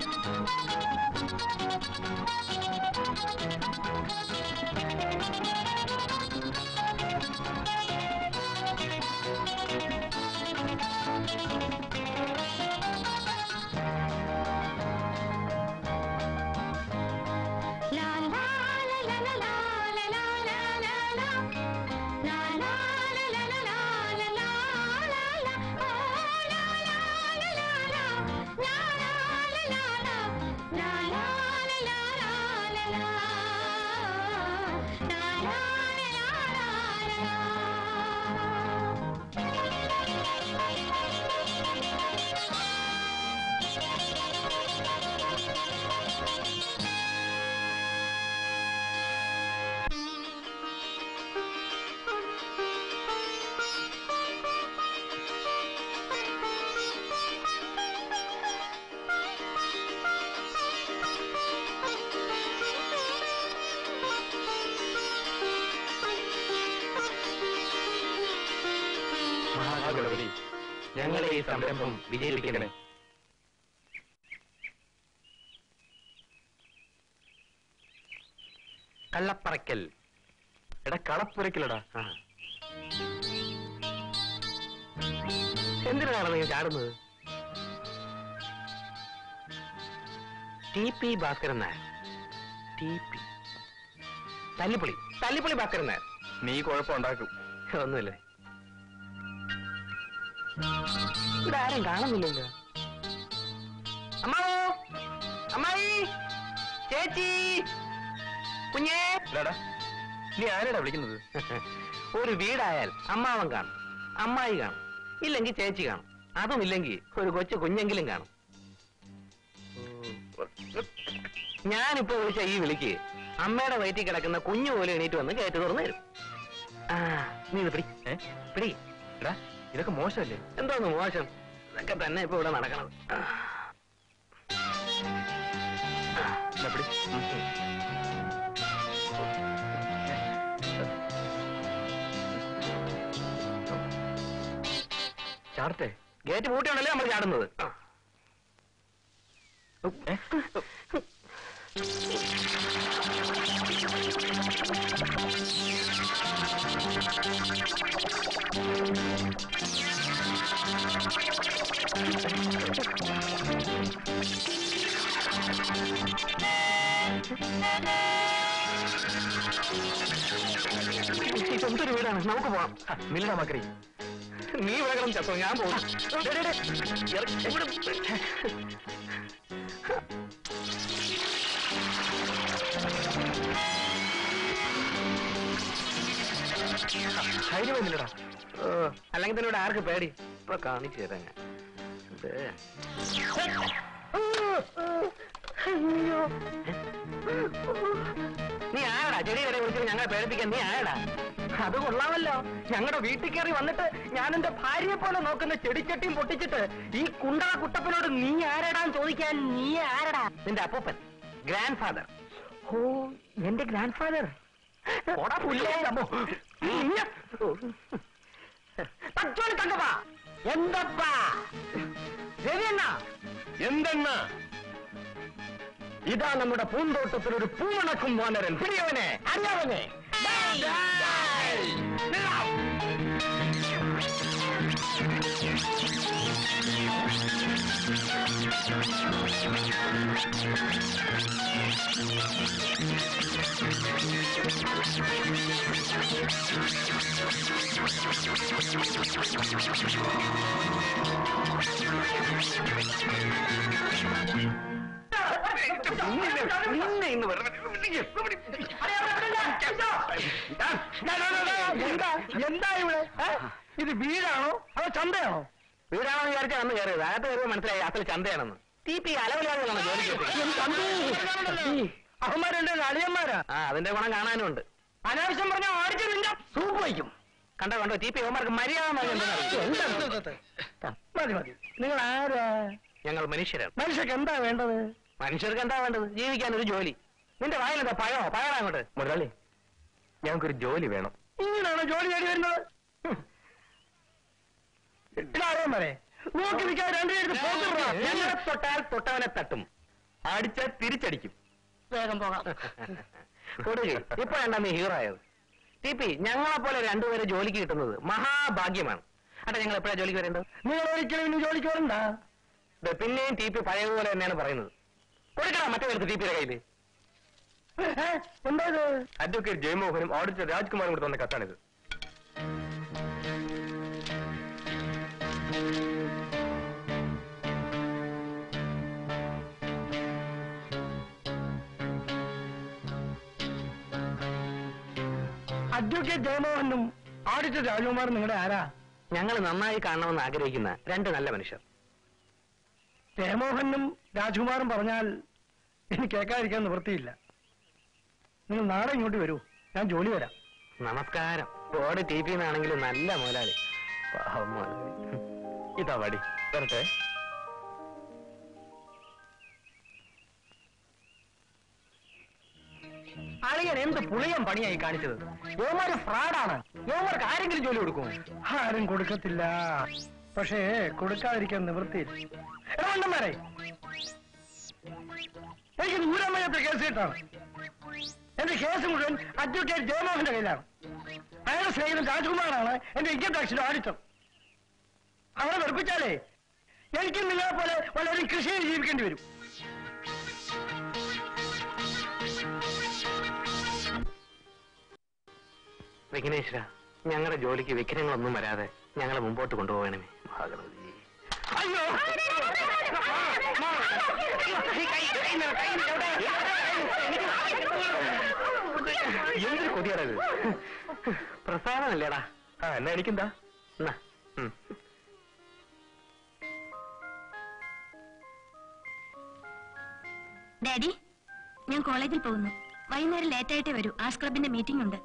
മഹാഗണപതി ഞങ്ങളെ ഈ സംരംഭം വിജയിപ്പിക്കണേ കള്ളപ്പറക്കൽ എടാ കളപ്പുരക്കലടാ എന്തിനാണ് നിങ്ങൾ ചാടുന്നത് T P Bhaskaran Nair T P തല്ലിപ്പൊളി തല്ലിപ്പൊളി ഭാസ്കരൻ നായർ നീ കുഴപ്പമുണ്ടാക്കും ഒന്നുമില്ല ഇവിടെ ആരും കാണുന്നില്ലല്ലോ അമ്മാവോ അമ്മായി ചേച്ചി കുഞ്ഞേ നീ ആരാടാ വിളിക്കുന്നത് ഒരു വീടായാൽ അമ്മാവൻ കാണും അമ്മായി കാണും ഇല്ലെങ്കിൽ ചേച്ചി കാണും അതും ഇല്ലെങ്കിൽ ഒരു കൊച്ചു കുഞ്ഞെങ്കിലും കാണും ഞാനിപ്പോ വിളിച്ച ഈ വിളിക്ക് അമ്മയുടെ വയറ്റിൽ കിടക്കുന്ന കുഞ്ഞു പോലെ എണീറ്റ് വന്ന് കയറ്റി തുറന്നു തരും ആ നീ ഇത് പിടി ഏ? പിടി എടാ ഇതൊക്കെ മോശമല്ലേ എന്തോന്ന് മോശം ഇതൊക്കെ തന്നെ ഇപ്പൊ ഇവിടെ നടക്കണത് ആ. ഇതാ പിടി. ഉം, ഉം. ചാടട്ടെ ഗേറ്റ് പൂട്ടിയാണല്ലേ നമ്മൾ ചാടുന്നത് ആ. ഏ? ഇതെന്തൊരു വീടാണ് നമുക്ക് പോവാം മില്ലട മക്കറി നീ ഇവിടെ കിടന്ന് ചത്തോ ഞാൻ പോകും ഡേ, ഡേ, ഡേ. ഇറ- ഇവിടെ- ധൈര്യമില്ലടാ അല്ലെങ്കിൽ തന്നെ ഇവിടെ ആർക്ക് പേടി ഇപ്പൊ കാണിച്ചു തരാം ഞാൻ ഇത് അയ്യോ. നീ ആരടാ ചെടി വരെ വിളിച്ചിട്ട് ഞങ്ങളെ പേടിപ്പിക്കാൻ നീ ആരടാ അത് കൊള്ളാമല്ലോ ഞങ്ങളുടെ വീട്ടിൽ കയറി വന്നിട്ട് ഞാൻ എന്റെ ഭാര്യയെ പോലെ നോക്കുന്ന ചെടിച്ചട്ടിയും പൊട്ടിച്ചിട്ട് ഈ കുണ്ടള കുട്ടപ്പനോട് നീ ആരടാന്ന് ചോദിക്കാൻ നീ ആരടാ നിന്റെ അപ്പൂപ്പൻ ഗ്രാൻഡ് ഫാദർ ഓ എന്റെ ഗ്രാൻഡ് ഫാദർ തങ്കപ്പാ എന്തപ്പാ രവിയണ്ണ എന്തെണ്ണ ഇതാ നമ്മുടെ പൂന്തോട്ടത്തിൽ ഒരു പൂവണക്കും വാനരൻ പിടിയവനെ അറിയാവനെ നിന്നെ ഇന്ന് വെറുതെ എന്താ എന്താ ഇവിടെ ഏ? ഇത് വീടാണോ അതോ ചന്തയാണോ വീടാണോ വിചാരിച്ചാ വന്ന് കയറിയത് അകത്ത് കയറിയത് മനസ്സിലായി അസൽ ചന്തയാണെന്ന് ടി പി അലവലാതെയാണ് ജോലി അവന്മാരുണ്ട് അളിയന്മാരാ ആ അതിന്റെ ഗുണം കാണാനും ഉണ്ട് അനാവശ്യം പറഞ്ഞ ഓടിച്ചു നിന്റെ സൂപ്പ് വയ്ക്കും കണ്ടോ കണ്ടോ ടി പി അവന്മാർക്ക് മര്യാദ മതി മതി നിങ്ങൾ ആരാ ഞങ്ങൾ മനുഷ്യരാണ് മനുഷ്യർക്ക് എന്താ വേണ്ടത് മനുഷ്യർക്ക് എന്താ വേണ്ടത് ജീവിക്കാൻ ഒരു ജോലി നിന്റെ വായിലെന്താ പഴോ പഴടാ അങ്ങോട്ട് മുതലാളി ഞങ്ങൾക്കൊരു ജോലി വേണം ഇങ്ങനെയാണോ ജോലി തേടി വരുന്നത് ഇടാറേ മരെ നോക്കി നിൽക്കാൻ രണ്ടുപേർക്ക് ഞങ്ങളെ തൊട്ടാൽ തൊട്ടവനെ തട്ടും അടിച്ചാൽ തിരിച്ചടിക്കും വേഗം പോകാം കൊടുകെ ഇപ്പോഴാണ് നീ ഹീറോ ആയത് ടി പി ഞങ്ങളെ പോലെ രണ്ടുപേരെ ജോലിക്ക് കിട്ടുന്നത് മഹാഭാഗ്യമാണ് അട്ടെ ഞങ്ങൾ എപ്പോഴാ ജോലിക്ക് വരേണ്ടത് നിങ്ങൾ ഒരിക്കലും ഇനി ജോലിക്ക് വരണ്ട ദേ, പിന്നെയും ടി പി പഴയതുപോലെ തന്നെയാണ് പറയുന്നത് കൊടുക്കണം മറ്റേ പേർക്ക് ടി പിയുടെ കയ്യില് ഏ? എന്താ ഇത് അഡ്വക്കേറ്റ് ജയമോഹനും ഓഡിറ്റർ രാജ്കുമാറും കൂടെ തന്ന കത്താണിത് അഡ്വക്കേറ്റ് ജയമോഹനും ഓഡിറ്റർ രാജകുമാറും നിങ്ങളുടെ ആരാ ഞങ്ങൾ നന്നായി കാണണമെന്ന് ആഗ്രഹിക്കുന്ന രണ്ട് നല്ല മനുഷ്യർ ജയമോഹനും രാജകുമാറും പറഞ്ഞാൽ എനിക്ക് കേൾക്കാതിരിക്കാൻ നിവൃത്തിയില്ല നിങ്ങൾ നാളെ ഇങ്ങോട്ട് വരൂ ഞാൻ ജോലി വരാം നമസ്കാരം ബോർഡ് ടി പി എന്നാണെങ്കിലും നല്ല മുതലാളി പാവം മുതലാളി. ഇതാ വടി വരട്ടെ അളിയൻ എന്ത് പുളിയം പണിയായി കാണിച്ചത് യോമാര് ഫ്രാഡാണ് യോമാർക്ക് ആരെങ്കിലും ജോലി കൊടുക്കും ആരും കൊടുക്കത്തില്ല പക്ഷേ കൊടുക്കാതിരിക്കാൻ നിവൃത്തിയില്ല എടാ മണ്ടന്മാരെ എനിക്ക് ദൂരം വയ്യാത്ത കേസ് കിട്ടാണ് എന്റെ കേസ് മുഴുവൻ അഡ്വക്കേറ്റ് ജയമോഹന്റെ കയ്യിലാണ് അയാളുടെ സ്നേഹിതൻ രാജ്കുമാറാണ് എന്റെ ഇൻകം ടാക്സിന്റെ ഓഡിറ്റർ അവരെ വെറുപ്പിച്ചാലേ എനിക്ക് നിങ്ങളെ പോലെ വളരെ കൃഷി ചെയ്ത് ജീവിക്കേണ്ടി വരും വിഘ്നേശ്വര ഞങ്ങളുടെ ജോലിക്ക് വിഘ്നങ്ങളൊന്നും വരാതെ ഞങ്ങളെ മുമ്പോട്ട് കൊണ്ടുപോകണമേ ഭാഗവതി അയ്യോ എന്തൊരു കൊതിയാണത് പ്രസാദമല്ലേടാ ആ എന്നാ എനിക്കെന്താ എന്നാ ഉം. ഡാഡി ഞാൻ കോളേജിൽ പോകുന്നു വൈകുന്നേരം ലേറ്റായിട്ടേ വരൂ ആർട്സ് ക്ലബിന്റെ മീറ്റിംഗ് ഉണ്ട്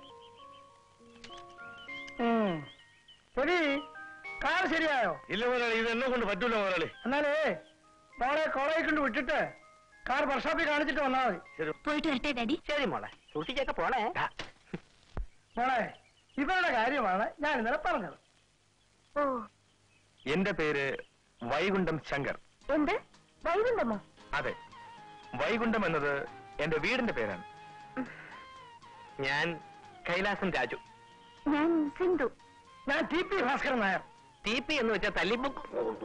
ഉം. ശരി കാർ ശരിയായോ ഇല്ല മുതലാളി ഇത് എന്നെ കൊണ്ട് പറ്റൂല മുതലാളി എന്നാലേ മോളെ കോളേജിൽ കൊണ്ട് വിട്ടിട്ട് കാർ വർക്ക്ഷോപ്പിൽ കാണിച്ചിട്ട് വന്നാൽ മതി പോയിട്ട് വരട്ടെ ഡാഡി ശരി മോളെ സൂക്ഷിച്ചൊക്കെ പോണേ മോളെ ഇവരുടെ കാര്യമാണ് ഞാൻ ഇന്നലെ പറഞ്ഞത് ഓ എന്റെ പേര് വൈകുണ്ഠം ശങ്കർ എന്ത് വൈകുണ്ടമോ അതെ വൈകുണ്ഠം എന്നത് എന്റെ വീടിന്റെ പേരാണ് ഞാൻ കൈലാസം രാജു ഞാൻ സിന്ധു ഞാൻ T P Bhaskaran Nair T P എന്ന് വെച്ചാൽ തല്ലിപ്പൊക്ക്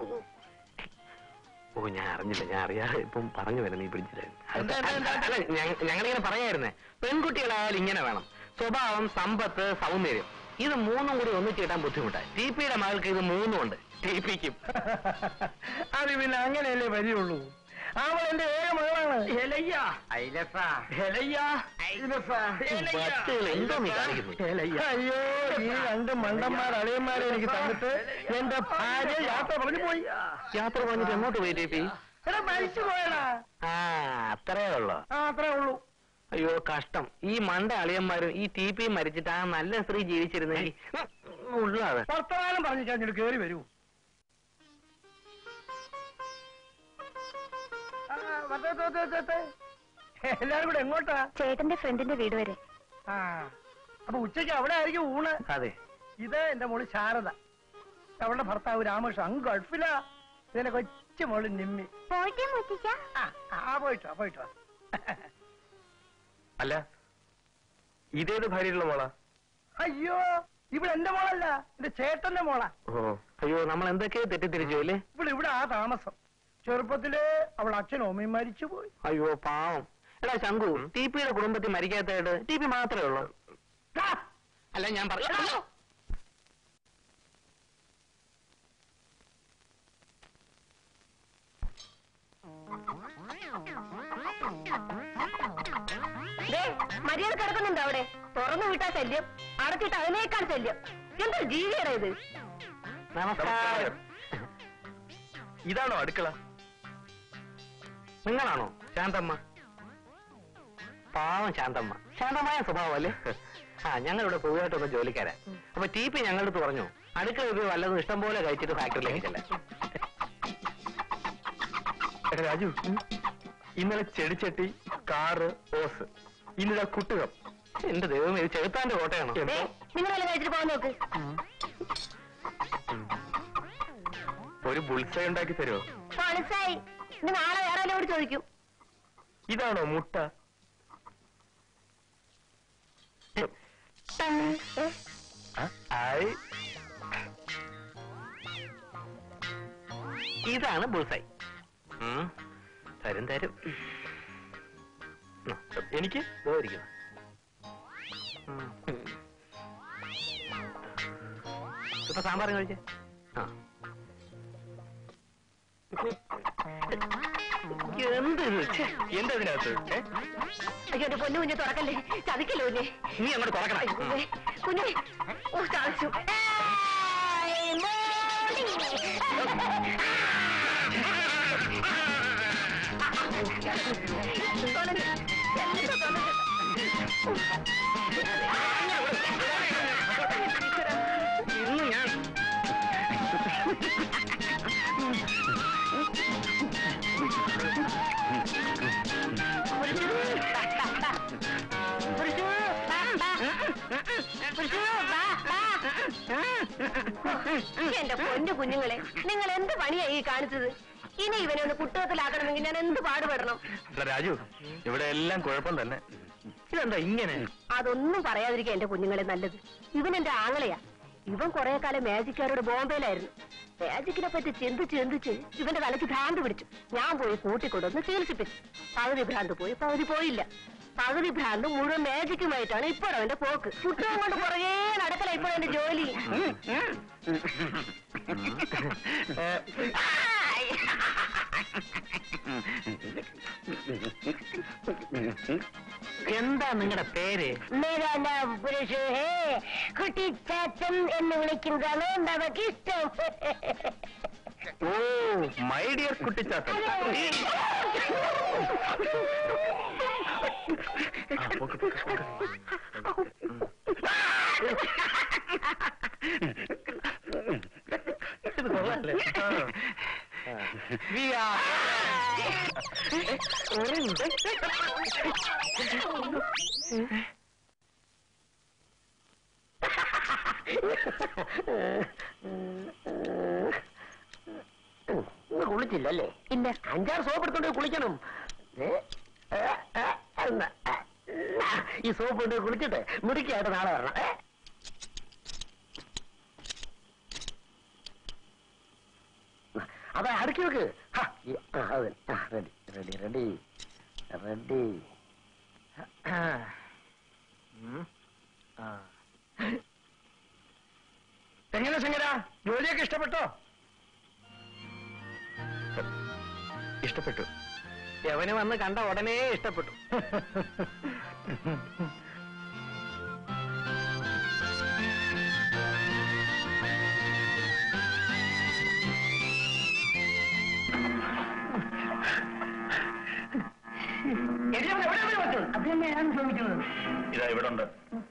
ഓ ഞാൻ അറിഞ്ഞില്ല ഞാൻ അറിയാതെ ഇപ്പം പറഞ്ഞു വരാം നീ പിടിച്ചിട്ടായിരുന്നു എന്താ, എന്താ, എന്താ? അല്ല ഞ- ഞങ്ങളിങ്ങനെ പറയായിരുന്നേ പെൺകുട്ടികളായാലും ഇങ്ങനെ വേണം സ്വഭാവം സമ്പത്ത് സൗന്ദര്യം ഇത് മൂന്നും കൂടി ഒന്നിച്ച് കിട്ടാൻ ബുദ്ധിമുട്ടായി ടി പിയുടെ മകൾക്ക് ഇത് മൂന്നും ഉണ്ട് ടി പിക്കും അത് പിന്നെ അങ്ങനെയല്ലേ വരികയുള്ളൂ അവൾ എന്റെ ഏക മകളാണ് എന്തോ നീ കാണിക്കുന്നു അയ്യോ ഈ രണ്ട് മണ്ടന്മാർ അളിയന്മാരെ എനിക്ക് തന്നിട്ട് എന്റെ ഭാര്യ യാത്ര പറഞ്ഞു പോയി യാത്ര പറഞ്ഞിട്ട് എങ്ങോട്ട് പോയി ടി പി എടാ മരിച്ചു പോയടാ ആ അത്രേ ഉള്ളോ ആ അത്രേ ഉള്ളൂ അയ്യോ കഷ്ടം ഈ മണ്ട അളിയന്മാരും ഈ ടി പി മരിച്ചിട്ട് ആ നല്ല സ്ത്രീ ജീവിച്ചിരുന്നെങ്കിൽ ഉള്ളാതെ വർത്തമാനം പറഞ്ഞു കഴിഞ്ഞിട്ട് കേറി വരൂ ആ, വരട്ടെ, വരട്ടെ, വരട്ടെ. എല്ലാരും കൂടെ എങ്ങോട്ടാ ചേട്ടന്റെ ഫ്രണ്ടിന്റെ വീട് വരെ ആ അപ്പൊ ഉച്ചയ്ക്ക് അവിടെ ആയിരിക്കും ഊണ് അതെ ഇത് എന്റെ മോള് ശാരദ അവളുടെ ഭർത്താവ് രാമകൃഷ്ണൻ അങ്ങ് ഗൾഫിലാ ഇതിന്റെ കൊച്ചു മോള് നിമ്മി പോയിട്ടേ മുറ്റിച്ച ആ ആ പോയിട്ട് വാ പോയിട്ട് വാ അല്ല ഇതേത് ഭാര്യയുള്ള മോളാ അയ്യോ ഇവിടെ എന്റെ മോളല്ല എന്റെ ചേട്ടന്റെ മോളാ ഓ അയ്യോ നമ്മൾ എന്തൊക്കെയോ തെറ്റിദ്ധരിച്ചു അല്ലേ ഇവിടെ ഇവിടെ ആ താമസം ചെറുപ്പത്തില് അവൾ അച്ഛനും അമ്മയും മരിച്ചു പോയി അയ്യോ പാവം എടാ ശങ്കു ടി പിയുടെ കുടുംബത്തിൽ മരിക്കാത്തതായിട്ട് ടി പി മാത്രമേ ഉള്ളൂ ആ, അല്ല ഞാൻ പറഞ്ഞു മര്യാദ കിടക്കുന്നുണ്ട് അവിടെ തുറന്നു വിട്ടാ ശല്യം അടച്ചിട്ട് അതിനേക്കാൾ ശല്യം എന്തൊരു ജീവിയുടെ ഇത് നമസ്കാരം ഇതാണോ അടുക്കള നിങ്ങളാണോ ശാന്തമ്മ പാവം ശാന്തമ്മ ശാന്തമായ സ്വഭാവം അല്ലേ ആ ഞങ്ങളിവിടെ പുതുതായിട്ട് വന്ന ജോലിക്കാരാ അപ്പൊ ടി പി ഞങ്ങളുടെ അടുത്ത് പറഞ്ഞു അടുക്കള ഇത് വല്ലതും ഇഷ്ടം പോലെ കഴിച്ചിട്ട് ഫാക്ടറിയിലേക്ക് ചെല്ലാൻ എടാ രാജു ഇന്നലെ ചെടിച്ചട്ടി കാറ് ഓസ് ഇന്നിതാ കുട്ടുകം എന്റെ ദൈവം ഇത് ചെറുത്താന്റെ കോട്ടയാണോ എന്താ നിങ്ങളെല്ലാം കഴിച്ചിട്ട് പോകാൻ നോക്ക് ഒരു ബുൾസൈ ഉണ്ടാക്കി തരുമോ മനസ്സായി ഇന്ന് നാളെ വേറെ ആരോട് ചോദിക്കും ഇതാണോ മുട്ട ആ, ആയി ഇതാണ് ബുൾസൈ ഉം. തരും തരും ഉം. എനിക്ക് പോയിരിക്കുന്നു ഇപ്പൊ സാമ്പാർ കഴിച്ചേ ആ എന്ത് ഇത്? ഛെ, എന്താ ഇതിനകത്ത് ഏ? അയ്യോ എന്റെ പൊന്നു കുഞ്ഞ് തുറക്കല്ലേ ചതിക്കല്ലോ കുഞ്ഞെ നീ അങ്ങോട്ട് തുറക്കണം അയ്യോ, കുഞ്ഞെ കുഞ്ഞെ ഓ ചതിച്ചു ഏയ്, മോളി. തൊലഞ്ഞു. എന്താ തൊലഞ്ഞു? ഇന്ന് ഞാൻ എന്റെ പൊന്നു കുഞ്ഞുങ്ങളെ നിങ്ങൾ എന്ത് പണിയാ ഈ കാണിച്ചത് ഇനി ഇവനെ ഒന്ന് കുട്ടകത്തിലാക്കണമെങ്കിൽ ഞാൻ എന്ത് പാടുപെടണം എടാ രാജു ഇവിടെ എല്ലാം കുഴപ്പം തന്നെ ഇതെന്താ ഇങ്ങനെ അതൊന്നും പറയാതിരിക്കുക എന്റെ കുഞ്ഞുങ്ങളെ നല്ലത് ഇവൻ എന്റെ ആങ്ങളെയാ ഇവൻ കുറെ കാലം മാജിക്കാരോട് ബോംബെയിലായിരുന്നു മാജിക്കിനെ പറ്റി ചിന്തിച്ച് ചിന്തിച്ച് ഇവന്റെ തലയ്ക്ക് ഭ്രാന്ത് പിടിച്ചു ഞാൻ പോയി കൂട്ടിക്കൊണ്ടുവന്ന് ചികിത്സിപ്പിച്ചു പകുതി ഭ്രാന്ത് പോയി പകുതി പോയില്ല പകുതി ഭ്രാന്ത് മുഴുവൻ മാജിക്കുമായിട്ടാണ് ഇപ്പോഴും അവന്റെ പോക്ക് കുട്ടവും കൊണ്ട് പുറകെ നടക്കല ഇപ്പോഴും എന്റെ ജോലി എന്താ നിങ്ങളുടെ പേര് മേരാ നാം പുരുഷ ഹേ കുട്ടിച്ചാച്ചൻ എന്ന് വിളിക്കുന്നതാണ് നമുക്ക് ഇഷ്ടം ഓ മൈ ഡിയർ കുട്ടിച്ചാത്തൻ ആ, പോക്ക്, പോക്ക്, പോക്ക്. ഇത് കൊള്ളാല്ലേ ആ. We are- ഇന്ന് കുളിച്ചില്ലല്ലേ ഇല്ല അഞ്ചാറ് സോപ്പ് എടുത്തോണ്ട് പോയി കുളിക്കണം ഏ? ഏ, ഏ, എന്നാ, ഏ, എന്നാ, ഈ സോപ്പ് കൊണ്ട് കുളിച്ചിട്ട് മുടിക്കായിട്ട് നാളെ വരണം ഏ? അതെ അടുക്കി വെക്ക് ഹാ, ഈ, ആ, അത് തന്നെ. ആ, റെഡി റെഡി റെഡി റെഡി ഉം. ആ. എങ്ങനെ സംഗര ജോലിയൊക്കെ ഇഷ്ടപ്പെട്ടോ ഇഷ്ടപ്പെട്ടു യവന് വന്ന് കണ്ട ഉടനെ ഇഷ്ടപ്പെട്ടു അത് തന്നെ ഞാൻ ചോദിക്കുന്നത് ഇതാ ഇവിടെ ഉണ്ട്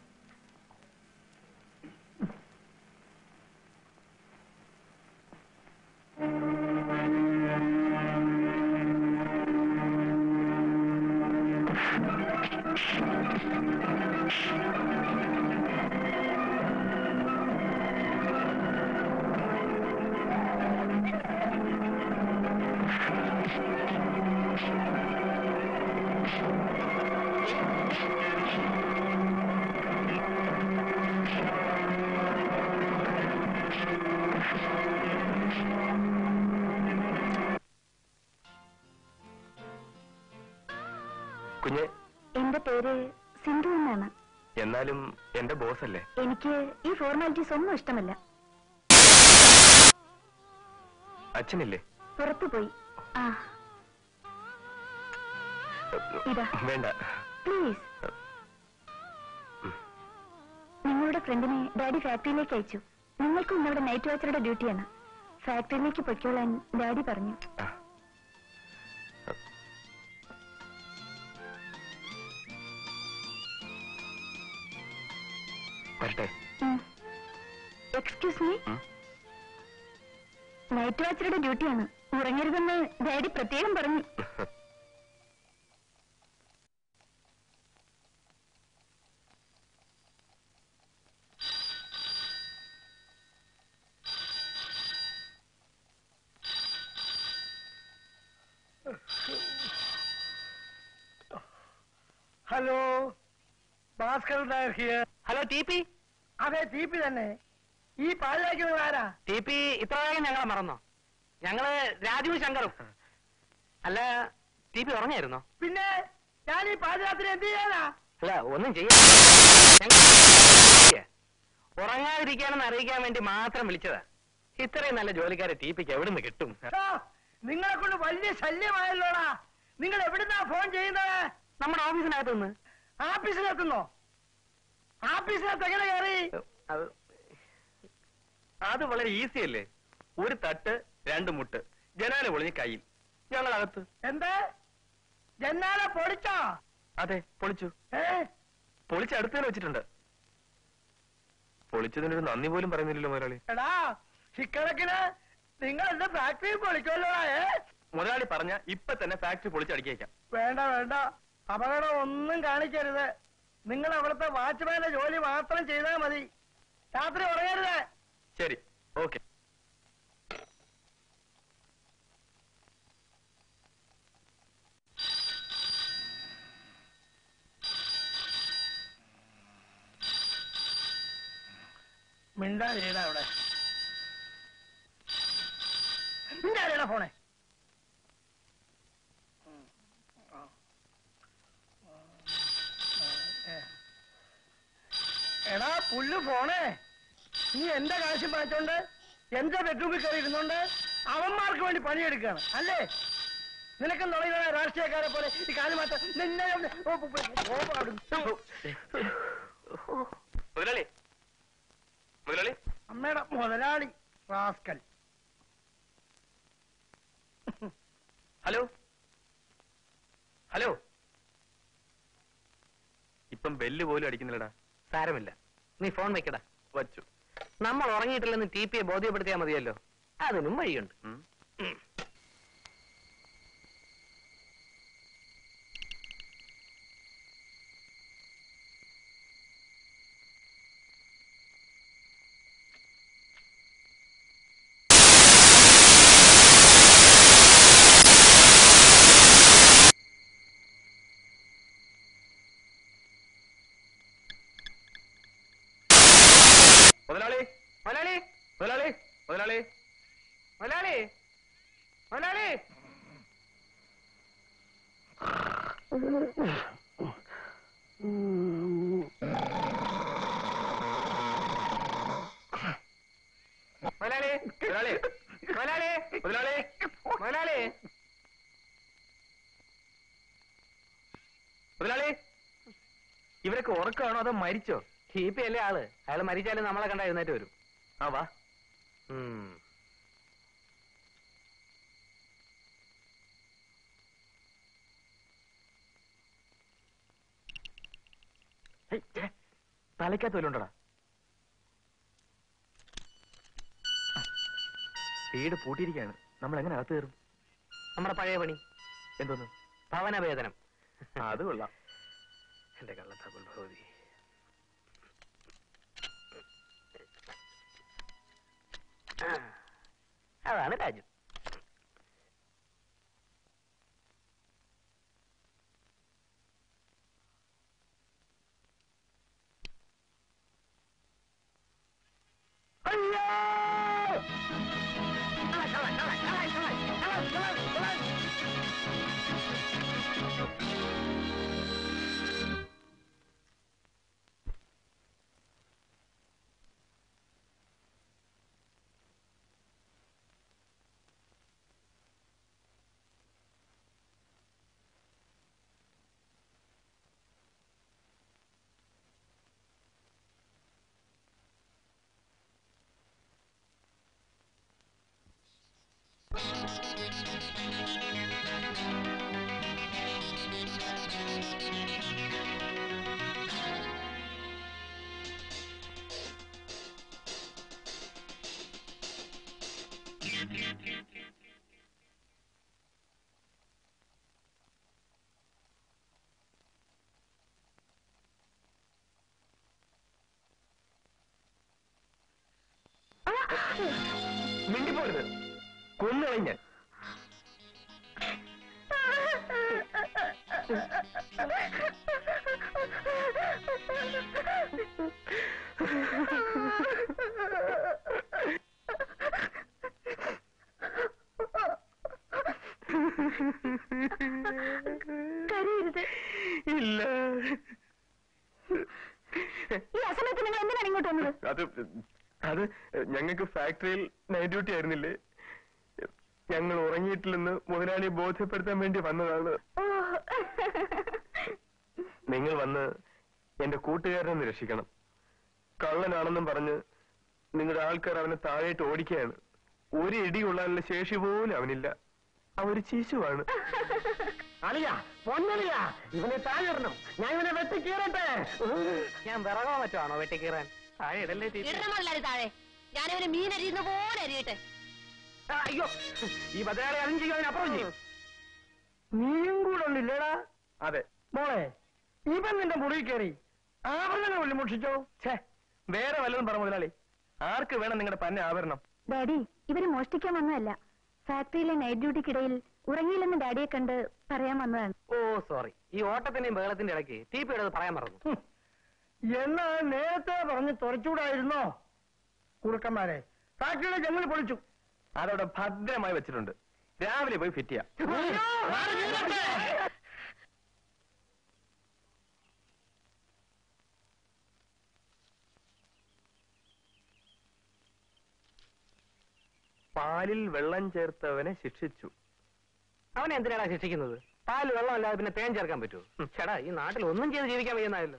കുഞ്ഞെ എന്റെ പേര് സിന്ധു എന്നാണ് എന്നാലും എന്റെ ബോസ് അല്ലേ എനിക്ക് ഈ ഫോർമാലിറ്റീസ് ഒന്നും ഇഷ്ടമല്ല അച്ഛനില്ലേ പുറത്തു പോയി ആ ഇതാ വേണ്ട പ്ലീസ് നിങ്ങളുടെ ഫ്രണ്ടിനെ ഡാഡി ഫാക്ടറിയിലേക്ക് അയച്ചു നിങ്ങൾക്കും ഇന്നവിടെ നൈറ്റ് വാച്ചറുടെ ഡ്യൂട്ടിയാണ് ഫാക്ടറിയിലേക്ക് പൊയ്ക്കോളാൻ ഡാഡി പറഞ്ഞു ആ. വരട്ടെ എക്സ്ക്യൂസ് മീ ഉം. നൈറ്റ് വാച്ചറുടെ ഡ്യൂട്ടിയാണ് ഉറങ്ങരുതെന്ന് ഡാഡി പ്രത്യേകം പറഞ്ഞു hello Bhaskar Nair here hello T P അതെ ടി പി തന്നെ ഈ പാലിലാക്കുന്നത് ആരാ ടി പി ഇത്ര വേഗം ഞങ്ങളെ മറന്നോ ഞങ്ങള് രാജുവും ശങ്കറും അല്ല ടി പി ഉറങ്ങായിരുന്നോ പിന്നെ ഞാൻ ഈ പാതിരാത്രി എന്ത് ചെയ്യാനാ അല്ല ഒന്നും ചെയ്യാൻ ഞങ്ങൾ ഉറങ്ങാതിരിക്കാനെന്ന് അറിയിക്കാൻ വേണ്ടി മാത്രം വിളിച്ചതാ ഇത്രയും നല്ല ജോലിക്കാരെ ടി പിക്ക് എവിടുന്ന് കിട്ടും ഛോ, നിങ്ങളെ കൊണ്ട് വലിയ ശല്യമായല്ലോടാ നിങ്ങൾ എവിടുന്നാ ഫോൺ ചെയ്യുന്നത് നമ്മുടെ ഓഫീസിനകത്ത് നിന്ന് ആഫീസിലെത്തുന്നോ ആഫീസിനകത്ത് എങ്ങനെ കയറി അത് അത് വളരെ ഈസി അല്ലേ ഒരു തട്ട് രണ്ട് മുട്ട് ജനാല പൊളിഞ്ഞ് കയ്യിൽ ഞങ്ങളകത്ത് എന്ത് ജന്നാല പൊളിച്ചോ അതെ പൊളിച്ചു ഏ പൊളിച്ച് അടുത്ത് തന്നെ വെച്ചിട്ടുണ്ട് പൊളിച്ചതിനൊരു നന്ദി പോലും പറയുന്നില്ലല്ലോ മുതലാളി എടാ ഇക്കണക്കിന് നിങ്ങൾ എന്റെ ഫാക്ടറി പൊളിക്കുമല്ലോ ഏ മുതലാളി പറഞ്ഞ ഇപ്പൊ തന്നെ ഫാക്ടറി പൊളിച്ചടിക്കേക്കാം വേണ്ട വേണ്ട അപകടം ഒന്നും കാണിക്കരുത് നിങ്ങൾ അവിടുത്തെ വാച്ച്മാന്റെ ജോലി മാത്രം ചെയ്താൽ മതി രാത്രി ഉറങ്ങരുത് ശരി ഓക്കെ മിണ്ടാതിരിടാ അവിടെ മിണ്ടാതിരിടാ ഫോണെ എടാ പുല്ല് ഫോണേ നീ എന്റെ കാശ് മാറ്റോണ്ട് എന്റെ ബെഡ്റൂമിൽ കയറി ഇരുന്നോണ്ട് അവന്മാർക്ക് വേണ്ടി പണിയെടുക്കാണ് അല്ലേ നിനക്കും തുടങ്ങിയ രാഷ്ട്രീയക്കാരെ പോലെ ഈ കാല് മാറ്റം നിന്നെ ഞാൻ- ഓ, ഓ, ഓ, ഓ, അവിടുന്ന്. മുതലാളി മുതലാളി അമ്മയുടെ മുതലാളി റാസ്കൽ ഹലോ ഹലോ ഇപ്പം ബെല്ല് പോലും അടിക്കുന്നില്ലടാ സാരമില്ല നീ ഫോൺ വെക്കടാ വച്ചു നമ്മൾ ഉറങ്ങിയിട്ടില്ലെന്ന് ടി പിയെ ബോധ്യപ്പെടുത്തിയാൽ മതിയല്ലോ അതിനും വഴിയുണ്ട് ഉം. മുതലാളി മുതലാളി മുതലാളി മുതലാളി മുതലാളി മുതലാളി മുതലാളി മുതലാളി മുതലാളി മുതലാളി മുതലാളി മുതലാളി ഇവരൊക്കെ ഉറക്കമാണോ അതോ മരിച്ചോ ടി പി അല്ലേ ആള് അയാൾ മരിച്ചാലും നമ്മളെ കണ്ട എഴുന്നേറ്റ് വരും ആ വാ ഉം. ഹേയ്, ഛേ, തലയ്ക്കകത്ത് വല്ലതും ഉണ്ടോടാ വീട് പൂട്ടിയിരിക്കുകയാണ് നമ്മൾ എങ്ങനെ അകത്ത് കയറും നമ്മുടെ പഴയ പണി എന്തോന്ന് ഭവനവേദനം ആ, അത് കൊള്ളാം എന്റെ കള്ളത്താക്കുൽ ഭഗവതി ആ, അതാണ് രാജു മിണ്ടിപ്പോരുത് കൊന്നുകളഞ്ഞ കരയരുത് ഇല്ല ഈ അസമയത്ത് നിങ്ങൾ എന്തിനാണ് ഇങ്ങോട്ട് വന്നത് അത് അത് ഞങ്ങൾക്ക് ഫാക്ടറിയിൽ നൈറ്റ് ഡ്യൂട്ടി ആയിരുന്നില്ലേ ഞങ്ങൾ ഉറങ്ങിയിട്ടില്ലെന്ന് മുതലാളിയെ ബോധ്യപ്പെടുത്താൻ വേണ്ടി വന്നതാണ് ഓ നിങ്ങൾ വന്ന് എന്റെ കൂട്ടുകാരനെ ഒന്ന് രക്ഷിക്കണം കള്ളനാണെന്നും പറഞ്ഞ് നിങ്ങളുടെ ആൾക്കാർ അവനെ താഴേട്ട് ഓടിക്കുകയാണ് ഒരു ഇടി കൊള്ളാനുള്ള ശേഷി പോലും അവനില്ല അവര് ശിശുവാണ് അളിയ പൊന്നളിയ ഇവനെ താഴെടണം ഞാൻ ഇവനെ വെട്ടിക്കീറട്ടെ ഞാൻ വിറകോ മറ്റോ ആണോ വെട്ടിക്കീറാൻ താഴെ ഇടല്ലേ ടീച്ചർ ഇടണം മുതലാളി താഴെ ഞാനിവന് മീൻ അരിയുന്ന പോലെ അരിയട്ടെ ആ, അയ്യോ ഈ ബദലാളി അതും ചെയ്യും അതിനപ്പുറം ചെയ്യും നീയും കൂടെ ഉണ്ടില്ലേടാ അതെ മോളെ ഇവൻ നിന്റെ മുറിയിൽ കയറി ആഭരണങ്ങൾ വല്ലതും മോഷിച്ചോ ഛേ വേറെ വല്ലതും പറ മുതലാളി ആർക്ക് വേണം നിങ്ങളുടെ പന്ന ആഭരണം ഡാഡി ഇവര് മോഷ്ടിക്കാൻ വന്നതല്ല ഫാക്ടറിയിലെ നൈറ്റ് ഡ്യൂട്ടിക്കിടയിൽ ഉറങ്ങിയില്ലെന്ന് ഡാഡിയെ കണ്ട് പറയാൻ വന്നതാണ് ഓ സോറി ഈ ഓട്ടത്തിന്റെയും ബഹളത്തിന്റെ ഇടയ്ക്ക് ടീപ്പിയുടെ പറയാൻ മറന്നു ഹും. എന്നാ നേരത്തെ പറഞ്ഞ് തുറച്ചൂടായിരുന്നോ കുറുക്കന്മാരെ ഫാക്ടറിയുടെ ജനൽ പൊളിച്ചു അതവിടെ ഭദ്രമായി വെച്ചിട്ടുണ്ട് രാവിലെ പോയി ഫിറ്റ് ചെയ്യാം അയ്യോ, മാറി നിന്നട്ടെ. പാലിൽ വെള്ളം ചേർത്തവനെ ശിക്ഷിച്ചു അവനെ എന്തിനാടാ ശിക്ഷിക്കുന്നത് പാല് വെള്ളമല്ലാതെ പിന്നെ തേൻ ചേർക്കാൻ പറ്റുമോ ചേടാ ഈ നാട്ടിൽ ഒന്നും ചെയ്ത് ജീവിക്കാൻ വയ്യുന്നതല്ലോ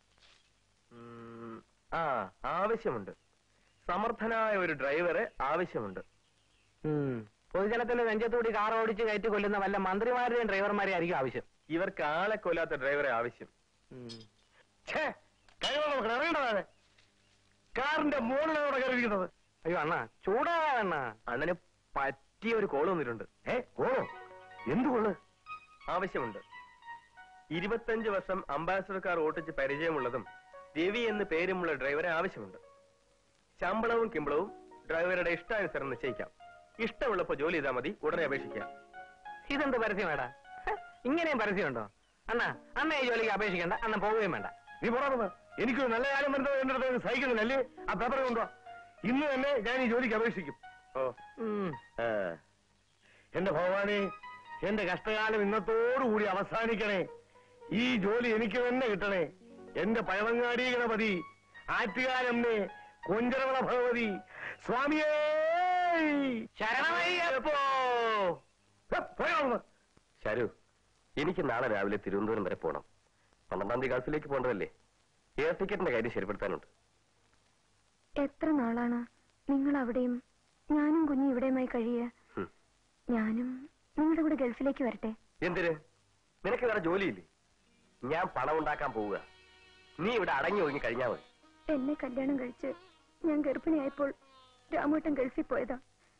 ഉം, ആ ആവശ്യമുണ്ട് സമർത്ഥനായ ഒരു ഡ്രൈവറെ ആവശ്യമുണ്ട് പൊതുജനത്തിന്റെ നെഞ്ചത്തൂടി കാർ ഓടിച്ച് കയറ്റി കൊല്ലുന്ന വല്ല മന്ത്രിമാരുടെയും ഡ്രൈവർമാരെയും ആയിരിക്കും ആവശ്യം ഇവർക്ക് ആളെ കൊല്ലാത്ത ഡ്രൈവറെ ആവശ്യം ഛേ, കഴിവുള്ള മക്കളെ, ഇറങ്ങണ്ട താഴെ. കാറിന്റെ മുകളിലാണ് കയറിയിരിക്കുന്നത് അയ്യോ അണ്ണാ ചൂടാകാ അണ്ണാ അണ്ണന് പറ്റിയ ഒരു കോള് വന്നിട്ടുണ്ട് ഏ കോളോ എന്ത് കോള് ആവശ്യമുണ്ട് ഇരുപത്തഞ്ച് വർഷം അംബാസഡർ കാർ ഓട്ടിച്ച് പരിചയമുള്ളതും രവി എന്ന് പേരുമുള്ള ഡ്രൈവറെ ആവശ്യമുണ്ട് ശമ്പളവും കിമ്പളവും ഡ്രൈവറുടെ ഇഷ്ടാനുസരണം നിശ്ചയിക്കാം ഇഷ്ടമുള്ളപ്പോ ജോലി ചെയ്താൽ മതി ഉടനെ അപേക്ഷിക്കാം ഇതെന്ത് പരസ്യമാടാ ഹ, ഇങ്ങനെയും പരസ്യമുണ്ടോ അണ്ണാ അണ്ണ ഈ ജോലിക്ക് അപേക്ഷിക്കണ്ട അണ്ണ പോവുകയും വേണ്ട നീ പോറാ എനിക്കൊരു നല്ല കാലം വരുന്നത് എന്റെ അടുത്ത് സഹിക്കുന്നില്ല അല്ലേ ആ പേപ്പർ കൊണ്ടുവാ ഇന്ന് തന്നെ ഞാൻ ഈ ജോലിക്ക് അപേക്ഷിക്കും ഓ ഉം. ആ. എന്റെ ഭഗവാനെ എന്റെ കഷ്ടകാലം ഇന്നത്തോടുകൂടി അവസാനിക്കണേ ഈ ജോലി എനിക്ക് തന്നെ കിട്ടണേ എന്റെ പഴവങ്ങാടി ഗണപതി ആറ്റുകാരമ്മേ കൊഞ്ചരവള ഭഗവതി സ്വാമിയേ ശരണമയ്യപ്പോ ഹെ, പോയോ അവിടുന്ന്? ശരു എനിക്ക് നാളെ രാവിലെ തിരുവനന്തപുരം വരെ പോകണം പന്ത്രണ്ടാം തീയതി ഗൾഫിലേക്ക് പോകേണ്ടതല്ലേ എയർ ടിക്കറ്റിന്റെ കാര്യം ശരിപ്പെടുത്താനുണ്ട് എത്ര നാളാണ് നിങ്ങൾ അവിടെയും ഞാനും കുഞ്ഞു ഇവിടെയുമായി കഴിയുക ഹും. ഞാനും നിങ്ങളുടെ കൂടെ ഗൾഫിലേക്ക് വരട്ടെ എന്തിന് നിനക്ക് വേറെ ജോലിയില്ലേ ഞാൻ പണം ഉണ്ടാക്കാൻ പോവുക നീ ഇവിടെ അടങ്ങി ഒതുങ്ങി കഴിഞ്ഞാൽ മതി എന്നെ കല്യാണം കഴിച്ച് ഞാൻ ഗർഭിണിയായപ്പോൾ രാമേട്ടൻ ഗൾഫിൽ പോയതാ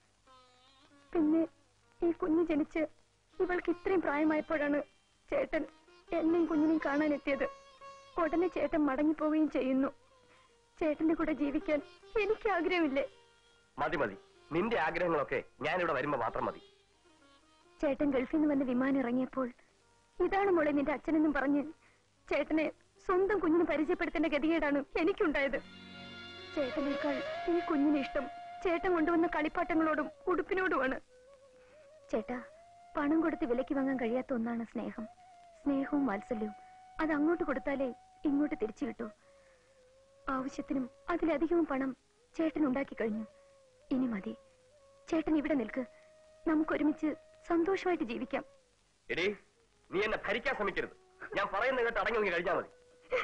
പിന്നെ ഈ കുഞ്ഞ് ജനിച്ച് ഇവൾക്ക് ഇത്രയും പ്രായമായപ്പോഴാണ് ചേട്ടൻ എന്നെയും കുഞ്ഞിനെയും കാണാനെത്തിയത് ഉടനെ ചേട്ടൻ മടങ്ങിപ്പോവുകയും ചെയ്യുന്നു ചേട്ടന്റെ കൂടെ ജീവിക്കാൻ എനിക്ക് ആഗ്രഹമില്ലേ മതി മതി നിന്റെ ആഗ്രഹങ്ങളൊക്കെ ഞാൻ ഇവിടെ വരുമ്പോ മാത്രം മതി ചേട്ടൻ ഗൾഫിൽ നിന്ന് വന്ന് വിമാനം ഇറങ്ങിയപ്പോൾ ഇതാണ് മോളെ നിന്റെ അച്ഛനെന്നും പറഞ്ഞ് ചേട്ടനെ സ്വന്തം കുഞ്ഞിന് പരിചയപ്പെടുത്തേണ്ട ഗതികേടാണ് എനിക്കുണ്ടായത് ചേട്ടനേക്കാൾ ഈ കുഞ്ഞിന് ഇഷ്ടം ചേട്ടൻ കൊണ്ടുവന്ന കളിപ്പാട്ടങ്ങളോടും ഉടുപ്പിനോടുമാണ് ചേട്ടാ പണം കൊടുത്ത് വിലയ്ക്ക് വാങ്ങാൻ കഴിയാത്ത ഒന്നാണ് സ്നേഹം സ്നേഹവും വാത്സല്യവും അത് അങ്ങോട്ട് കൊടുത്താലേ ഇങ്ങോട്ട് തിരിച്ചു കിട്ടൂ ആവശ്യത്തിനും അതിലധികവും പണം ചേട്ടൻ ഉണ്ടാക്കി കഴിഞ്ഞു ഇനി മതി ചേട്ടൻ ഇവിടെ നിൽക്ക് നമുക്കൊരുമിച്ച് സന്തോഷമായിട്ട് ജീവിക്കാം എടീ നീ എന്നെ ഭരിക്കാൻ ശ്രമിക്കരുത് ഞാൻ പറയുന്ന കേട്ട് അടങ്ങി ഒതുങ്ങി കഴിഞ്ഞാൽ മതി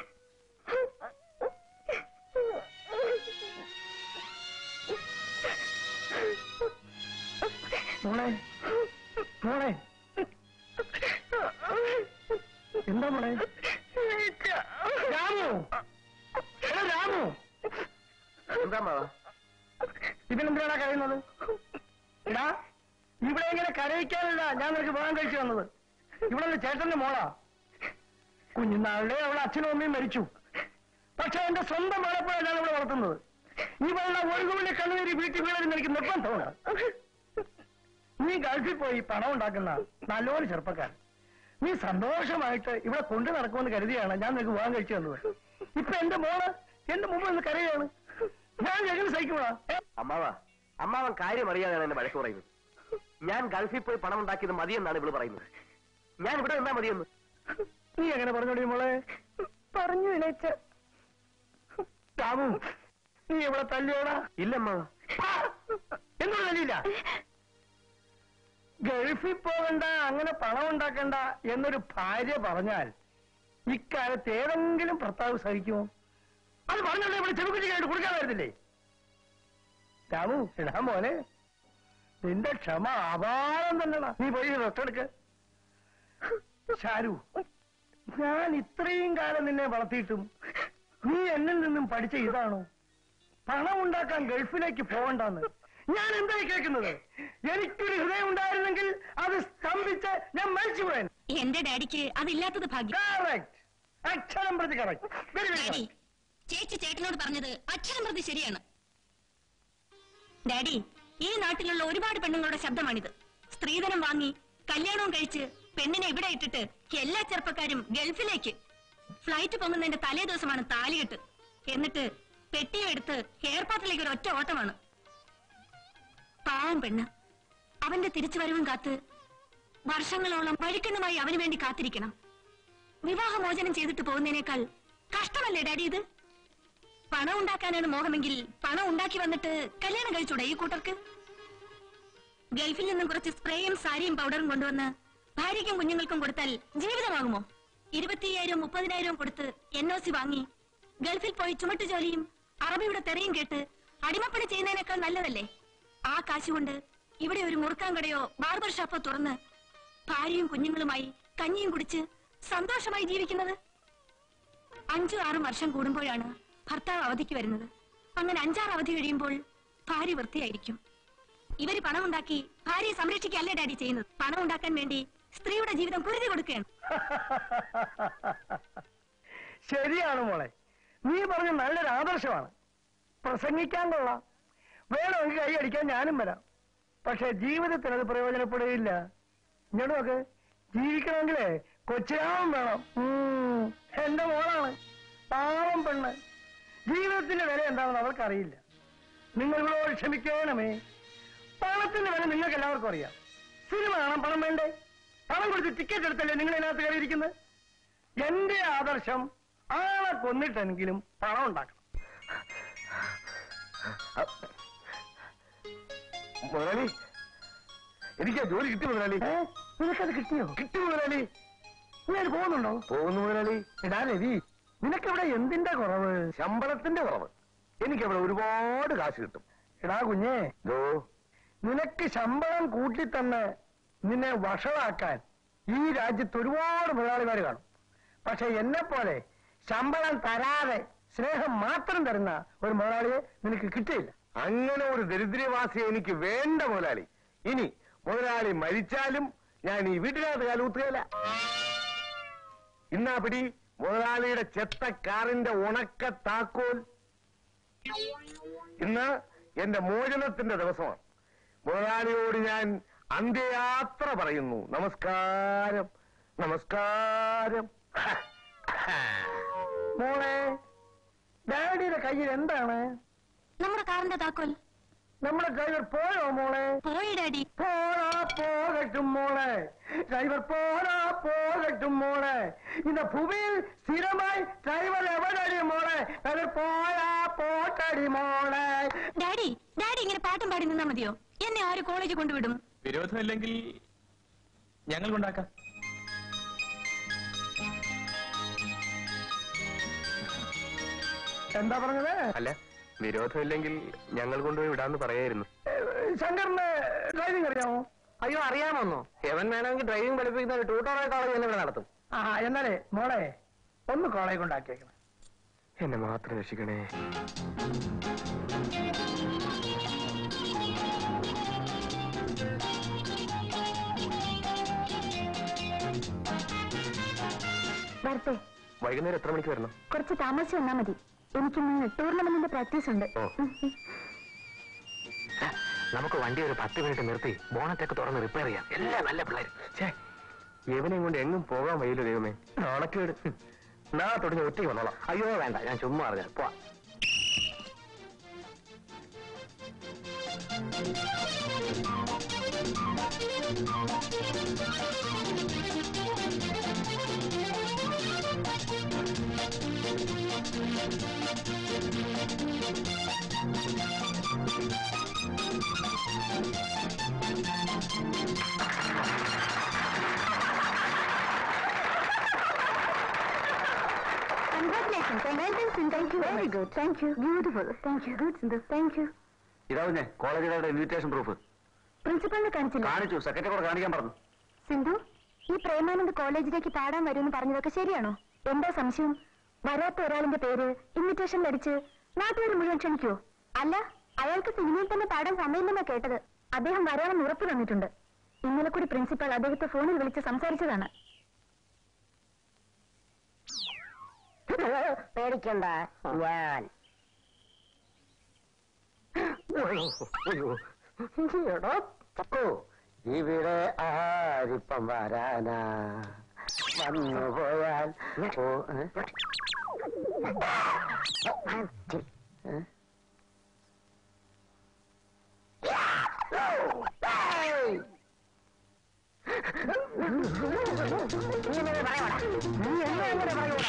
മോളെ മോളെ എന്താ മോളെ രാമു എടാ രാമു എന്താ മാവാ ഇവനെന്തിനാണ് കരയുന്നത് എടാ ഇവിടെ ഇങ്ങനെ കരയിക്കാനല്ല ഞാൻ നിനക്ക് പോകാൻ കഴിച്ചു വന്നത് ഇവിടെ ചേട്ടന്റെ മോളാ കുഞ്ഞുനാളിലെ അവളെ അച്ഛനും അമ്മയും മരിച്ചു പക്ഷെ എന്റെ സ്വന്തം മോളെപ്പോഴാണ് ഞാൻ ഇവിടെ വളർത്തുന്നത് ഇവളുടെ ഒരു തുള്ളി കണ്ണുനീര് വീട്ടിൽ വീണെന്ന് എനിക്ക് നിർബന്ധമുണ്ട് നീ ഗൾഫിൽ പോയി പണം ഉണ്ടാക്കുന്ന നല്ലൊരു ചെറുപ്പക്കാരൻ നീ സന്തോഷമായിട്ട് ഇവിടെ കൊണ്ടു നടക്കുമെന്ന് കരുതിയാണ് ഞാൻ നിനക്ക് പോകാൻ കഴിച്ചു വന്നത് ഇപ്പൊ എന്റെ മോള് എന്റെ മുമ്പിൽ നിന്ന് കരയാണ് ഞാൻ എങ്ങനെ സഹിക്കൂടാ ഏ? അമ്മാവ അമ്മാവൻ കാര്യം അറിയാതെയാണ് എന്നെ വഴക്ക് പറയുന്നത് ഞാൻ ഗൾഫിൽ പോയി പണം ഉണ്ടാക്കിയത് മതിയെന്നാണ് ഇവള് പറയുന്നത് ഞാൻ ഇവിടെ നിന്നാ മതിയെന്ന് നീ എങ്ങനെ പറഞ്ഞോടി മോളെ പറഞ്ഞു ഇളയച്ച രാമു നീ ഇവിടെ തല്ലിയോടാ ഇല്ല അമ്മാവ എന്തുകൊണ്ട് തല്ലിയില്ല ഗൾഫിൽ പോകണ്ട അങ്ങനെ പണം ഉണ്ടാക്കണ്ട എന്നൊരു ഭാര്യ പറഞ്ഞാൽ ഇക്കാലത്ത് ഏതെങ്കിലും ഭർത്താവ് സഹിക്കുമോ അത് പറഞ്ഞോളെ ഇവിടെ ചെറുകുറ്റിക്കായിട്ട് കൊടുക്കാൻ വരുന്നില്ലേ രാമു എടാ മോനെ നിന്റെ ക്ഷമ അപാരം തന്നെടാ നീ പോയി റെസ്റ്റെടുക്ക് ഷാരു ഞാൻ ഇത്രയും കാലം നിന്നെ വളർത്തിയിട്ടും നീ എന്നിൽ നിന്നും പഠിച്ച ഇതാണോ പണം ഉണ്ടാക്കാൻ ഗൾഫിലേക്ക് പോകണ്ടെന്ന് ഞാൻ എന്തായി കേൾക്കുന്നത് എനിക്കൊരു ഹൃദയം ഉണ്ടായിരുന്നെങ്കിൽ അത് സ്തംഭിച്ച് ഞാൻ മരിച്ചു പോയാൻ എന്റെ ഡാഡിക്ക് അതില്ലാത്തത് ഭാഗ്യം കറക്റ്റ് അക്ഷരം പ്രതി കറക്റ്റ് വെരി വെരി ഡാഡി ചേച്ചി ചേട്ടനോട് പറഞ്ഞത് അക്ഷരം പ്രതി ശരിയാണ് ഡാഡി ഈ നാട്ടിലുള്ള ഒരുപാട് പെണ്ണുങ്ങളുടെ ശബ്ദമാണിത് സ്ത്രീധനം വാങ്ങി കല്യാണവും കഴിച്ച് പെണ്ണിനെ ഇവിടെ ഇട്ടിട്ട് എല്ലാ ചെറുപ്പക്കാരും ഗൾഫിലേക്ക് ഫ്ലൈറ്റ് പൊങ്ങുന്നതിന്റെ തലേ ദിവസമാണ് താലികെട്ട് എന്നിട്ട് പെട്ടിയും എടുത്ത് എയർപോർട്ടിലേക്ക് ഒരു ഒറ്റ ഓട്ടമാണ് പാവം പെണ്ണ് അവന്റെ തിരിച്ചുവരവും കാത്ത് വർഷങ്ങളോളം വഴിക്കണ്ണുമായി അവന് വേണ്ടി കാത്തിരിക്കണം വിവാഹമോചനം ചെയ്തിട്ട് പോകുന്നതിനേക്കാൾ കഷ്ടമല്ലേ ഡാഡി ഇത് പണം ഉണ്ടാക്കാനാണ് മോഹമെങ്കിൽ പണം ഉണ്ടാക്കി വന്നിട്ട് കല്യാണം കഴിച്ചൂടെ ഈ കൂട്ടർക്ക് ഗൾഫിൽ നിന്നും കുറച്ച് സ്പ്രേയും സാരിയും പൗഡറും കൊണ്ടുവന്ന് ഭാര്യയ്ക്കും കുഞ്ഞുങ്ങൾക്കും കൊടുത്താൽ ജീവിതമാകുമോ ഇരുപത്തിയ്യായിരം മുപ്പതിനായിരവും കൊടുത്ത് എൻ ഒ സി വാങ്ങി ഗൾഫിൽ പോയി ചുമട്ടു ജോലിയും അറബിയുടെ തെരയും കേട്ട് അടിമപ്പണി ചെയ്യുന്നതിനേക്കാൾ നല്ലതല്ലേ ആ കാശുകൊണ്ട് ഇവിടെ ഒരു മുറുക്കാൻ കടയോ ബാർബർ ഷോപ്പോ തുറന്ന് ഭാര്യയും കുഞ്ഞുങ്ങളുമായി കഞ്ഞിയും കുടിച്ച് സന്തോഷമായി ജീവിക്കുന്നത് അഞ്ചു ആറും വർഷം കൂടുമ്പോഴാണ് ഭർത്താവ് അവധിക്ക് വരുന്നത് അങ്ങനെ അഞ്ചാറ് അവധി കഴിയുമ്പോൾ ഭാര്യ വൃത്തിയായിരിക്കും ഇവര് പണം ഉണ്ടാക്കി ഭാര്യയെ സംരക്ഷിക്കുകയല്ലേ ഡാഡി ചെയ്യുന്നത് പണം ഉണ്ടാക്കാൻ വേണ്ടി സ്ത്രീയുടെ ജീവിതം കുരുതി കൊടുക്കുകയാണ് ശരിയാണ് മോളെ നീ പറഞ്ഞ നല്ലൊരു ആദർശമാണ് പ്രസംഗിക്കാൻ കൊള്ളാം വേണമെങ്കിൽ കൈ അടിക്കാൻ ഞാനും വരാം പക്ഷെ ജീവിതത്തിൽ അത് പ്രയോജനപ്പെടുകയില്ല ഇങ്ങോട്ട് നോക്ക് ജീവിക്കണമെങ്കിലേ കൊച്ചിരാമം വേണം ഉം, എന്റെ മോളാണ് പാവം പെണ്ണ് ജീവിതത്തിന്റെ വില എന്താണെന്ന് അവർക്കറിയില്ല നിങ്ങൾ ഇവളോട് ക്ഷമിക്കണമേ പണത്തിന്റെ വില നിങ്ങൾക്ക് എല്ലാവർക്കും അറിയാം സിനിമ കാണാൻ പണം വേണ്ടേ പണം കൊടുത്ത് ടിക്കറ്റ് എടുത്തല്ലേ നിങ്ങൾ ഇതിനകത്ത് കയറിയിരിക്കുന്നത് എന്റെ ആദർശം ആളെ കൊന്നിട്ടെങ്കിലും പണം ഉണ്ടാക്കണം മുതലാളി എനിക്ക് ആ ജോലി കിട്ടി മുതലാളി ഏ നിനക്കത് കിട്ടിയോ കിട്ടി മുതലാളി നീ അത് പോകുന്നുണ്ടോ പോകുന്നു മുതലാളി എടാ രവി നിനക്കിവിടെ എന്തിന്റെ കുറവ് ശമ്പളത്തിന്റെ കുറവ് എനിക്കവിടെ ഒരുപാട് കാശ് കിട്ടും എടാ കുഞ്ഞേ ദോ നിനക്ക് ശമ്പളം കൂട്ടി തന്നെ നിന്നെ വഷളാക്കാൻ ഈ രാജ്യത്ത് ഒരുപാട് മുതലാളിമാർ കാണും പക്ഷെ എന്നെ പോലെ ശമ്പളം തരാതെ സ്നേഹം മാത്രം തരുന്ന ഒരു മുതലാളിയെ നിനക്ക് കിട്ടിയില്ല അങ്ങനെ ഒരു ദരിദ്രവാസി എനിക്ക് വേണ്ട മുതലാളി ഇനി മുതലാളി മരിച്ചാലും ഞാൻ ഈ വീട്ടിനകത്ത് കാലൂത്തുകയില്ല ഇന്നാ പിടി മുതലാളിയുടെ ചെത്ത കാറിന്റെ ഉണക്ക താക്കോൽ ഇന്ന് എന്റെ മോചനത്തിന്റെ ദിവസമാണ് മുതലാളിയോട് ഞാൻ അന്ത്യയാത്ര പറയുന്നു നമസ്കാരം നമസ്കാരം മോളെ ഡാഡിയുടെ കയ്യിൽ എന്താണ് നമ്മുടെ കാറിന്റെ താക്കോൽ നമ്മുടെ ഡ്രൈവർ പോയോ മോളെ പോയി ഡാഡി പോരാ പോകട്ടും മോളെ ഡ്രൈവർ പോരാ പോകട്ടും മോളെ ഇന്ന് ഭൂമിയിൽ സ്ഥിരമായി ഡ്രൈവർ എവിടെടി മോളെ ഡ്രൈവർ പോയാ പോട്ടടി മോളെ ഡാഡി ഡാഡി ഇങ്ങനെ പാട്ടും പാടി നിന്നാ മതിയോ എന്നെ ആര് കോളേജ് കൊണ്ടുവിടും വിരോധമില്ലെങ്കിൽ ഞങ്ങൾ കൊണ്ടാക്കാം എന്താ പറഞ്ഞത് അല്ല വിരോധമില്ലെങ്കിൽ ഞങ്ങൾ കൊണ്ടുപോയി വിടാന്ന് പറയായിരുന്നു ഏഹ്, ശങ്കറിന് ഡ്രൈവിംഗ് അറിയാമോ അയ്യോ അറിയാമോന്നോ എവൻ വേണമെങ്കിൽ ഡ്രൈവിംഗ് പഠിപ്പിക്കുന്ന ഒരു ട്യൂട്ടോറിയൽ കോളേജ് തന്നെ ഇവിടെ നടത്തും ആ എന്നാലേ മോളെ ഒന്ന് കോളേജ് കൊണ്ടാക്കിയേക്കണം എന്നെ മാത്രം രക്ഷിക്കണേ വരട്ടെ വൈകുന്നേരം എത്ര മണിക്ക് വരണം കുറച്ച് താമസിച്ച് വന്നാ മതി എനിക്കിന്ന് ടൂർണമെന്റിന്റെ പ്രാക്ടീസ് ഉണ്ട് ഓ. നമുക്ക് വണ്ടി ഒരു പത്ത് മിനിറ്റ് നിർത്തി ബോണറ്റൊക്കെ തുറന്ന് റിപ്പയർ ചെയ്യാം എല്ലാം നല്ല പിള്ളേർ ഛേ ഇവനെയും കൊണ്ട് എങ്ങും പോകാൻ വയ്യല്ലോ ദൈവമേ നാണക്കേട് നാളെ തൊട്ട് ഞാൻ ഒറ്റയ്ക്ക് വന്നോളാം അയ്യോ വേണ്ട ഞാൻ ചുമ്മാ അറിഞ്ഞ പോവാ Congratulations. Congratulations. Thank you. Very good. Thank you. Beautiful. Thank you. Good, Sindhu. Thank you. ഇതാ കുഞ്ഞെ കോളേജിലെ ഇൻവിറ്റേഷൻ പ്രൂഫ് പ്രിൻസിപ്പളിനെ കാണിച്ചില്ല കാണിച്ചു സെക്രട്ടറി കൂടെ കാണിക്കാൻ പറഞ്ഞു സിന്ധു ഈ പ്രേമാനന്ദ് കോളേജിലേക്ക് പാടാൻ വരുമെന്ന് പറഞ്ഞതൊക്കെ ശരിയാണോ എന്താ സംശയം വരാത്ത ഒരാളിന്റെ പേര് ഇൻവിറ്റേഷൻ അടിച്ച് നാട്ടുകാർ മുഴുവൻ ക്ഷണിക്കുവോ അല്ല അയാൾക്ക് സിനിമയിൽ തന്നെ പാടാൻ സമയമില്ലെന്നാ കേട്ടത് അദ്ദേഹം വരാമെന്ന് ഉറപ്പ് തന്നിട്ടുണ്ട് ഇന്നലെ കൂടി പ്രിൻസിപ്പൽ അദ്ദേഹത്തെ ഫോണിൽ വിളിച്ച് സംസാരിച്ചതാണ് പേടിക്കണ്ട ഞാൻ എടോ ചക്കു ഇവിടെ ആരിപ്പം വരാനാ വന്നു പോയാൽ ഓ, ഏ? ഏ? ഏയ്! നീ എങ്ങനെ പറയോടാ നീ എന്നെ എങ്ങനെ പറയൂടാ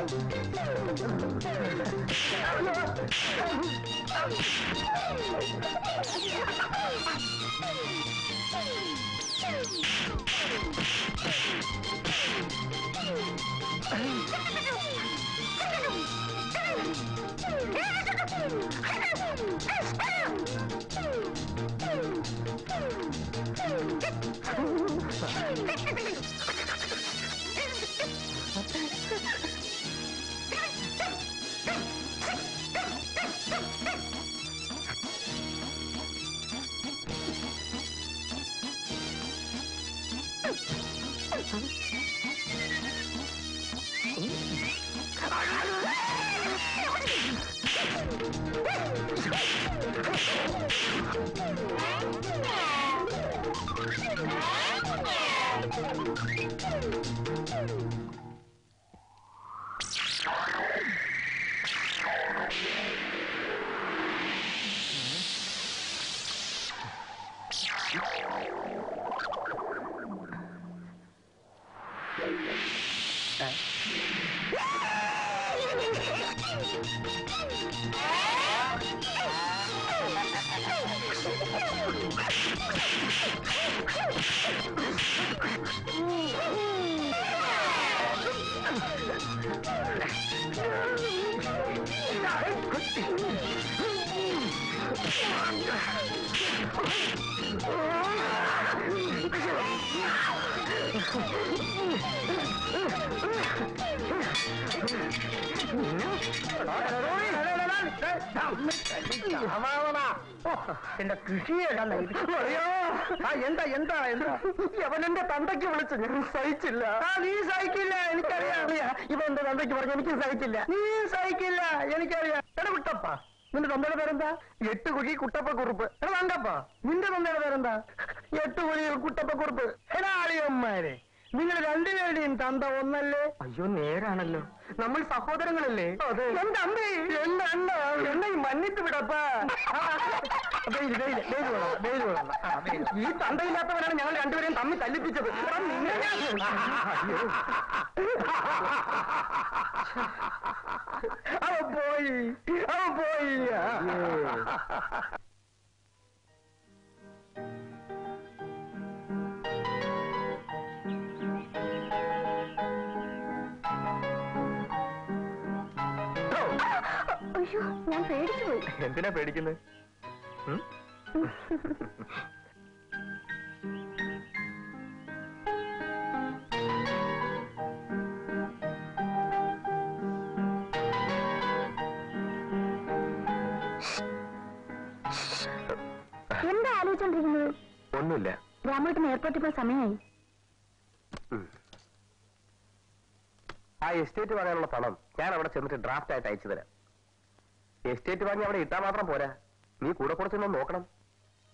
എന്റെ കൃഷിയല്ല എന്താ എന്താ എന്താ യവനെന്റെ തന്തയ്ക്ക് വിളിച്ചു ഞാൻ സഹിച്ചില്ല നീ സഹിക്കില്ല എനിക്കറിയാം അറിയാ ഇവ എന്റെ തന്തയ്ക്ക് പറഞ്ഞു എനിക്ക് സഹിക്കില്ല നീ സഹിക്കില്ല എനിക്കറിയാം എടാ കുട്ടപ്പ നിന്റെ തന്തയുടെ പേരെന്താ എട്ട് കുഴി കുട്ടപ്പ കുറുപ്പ് എടാ തങ്കപ്പ നിന്റെ തന്തയുടെ പേരെന്താ എട്ട് കുഴി കുട്ടപ്പ കുറുപ്പ് എടാ ആളിയന്മാരെ നിങ്ങൾ രണ്ടുപേരുടെയും തന്ത ഒന്നല്ലേ അയ്യോ നേരാണല്ലോ നമ്മൾ സഹോദരങ്ങളല്ലേ എന്റെ അമ്മേ എന്റെ അണ്ണ എന്നെ ഈ മന്നിട്ട് വിടപ്പാ വെയിൽ, വെയിൽ, വെയിൽ കൊള്ളണം, വെയിൽ കൊള്ളണം. ആ, വെയിൽ. ഈ തന്തയില്ലാത്തവരാണ് ഞങ്ങൾ രണ്ടുപേരെയും തമ്മിൽ തല്ലിപ്പിച്ചത് എടാ, നിന്നെ ഞാൻ- അയ്യോ. അവൻ പോയി അവൻ പോയി അയ്യോ ഞാൻ പേടിച്ചു പോയി എന്തിനാ പേടിക്കുന്നത് ഉം? എന്താ ആലോചിച്ചോണ്ടിരിക്കുന്നത് ഒന്നുമില്ല രാമേട്ടന് എയർപോർട്ടിൽ പോയി സമയമായി ഉം. ആ എസ്റ്റേറ്റ് വാങ്ങാനുള്ള പണം ഞാൻ അവിടെ ചെന്നിട്ട് ഡ്രാഫ്റ്റ് ആയിട്ട് അയച്ചു തരാം എസ്റ്റേറ്റ് വാങ്ങി അവിടെ ഇട്ടാ മാത്രം പോരാ നീ കൂടെ കുറച്ചൊന്നും നോക്കണം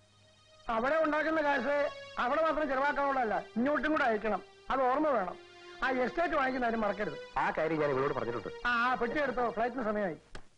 അവിടെ ഉണ്ടാക്കുന്ന കാശ് അവിടെ മാത്രം ചെലവാക്കാനുള്ളതല്ല ഇങ്ങോട്ടും കൂടെ അയക്കണം അത് ഓർമ്മ വേണം ആ എസ്റ്റേറ്റ് വാങ്ങിക്കുന്ന കാര്യം മറക്കരുത് ആ കാര്യം ഞാൻ ഇവളോട് പറഞ്ഞിട്ടുണ്ട് ആ ആ പെട്ടി എടുത്തോ ഫ്ലൈറ്റിന് സമയമായി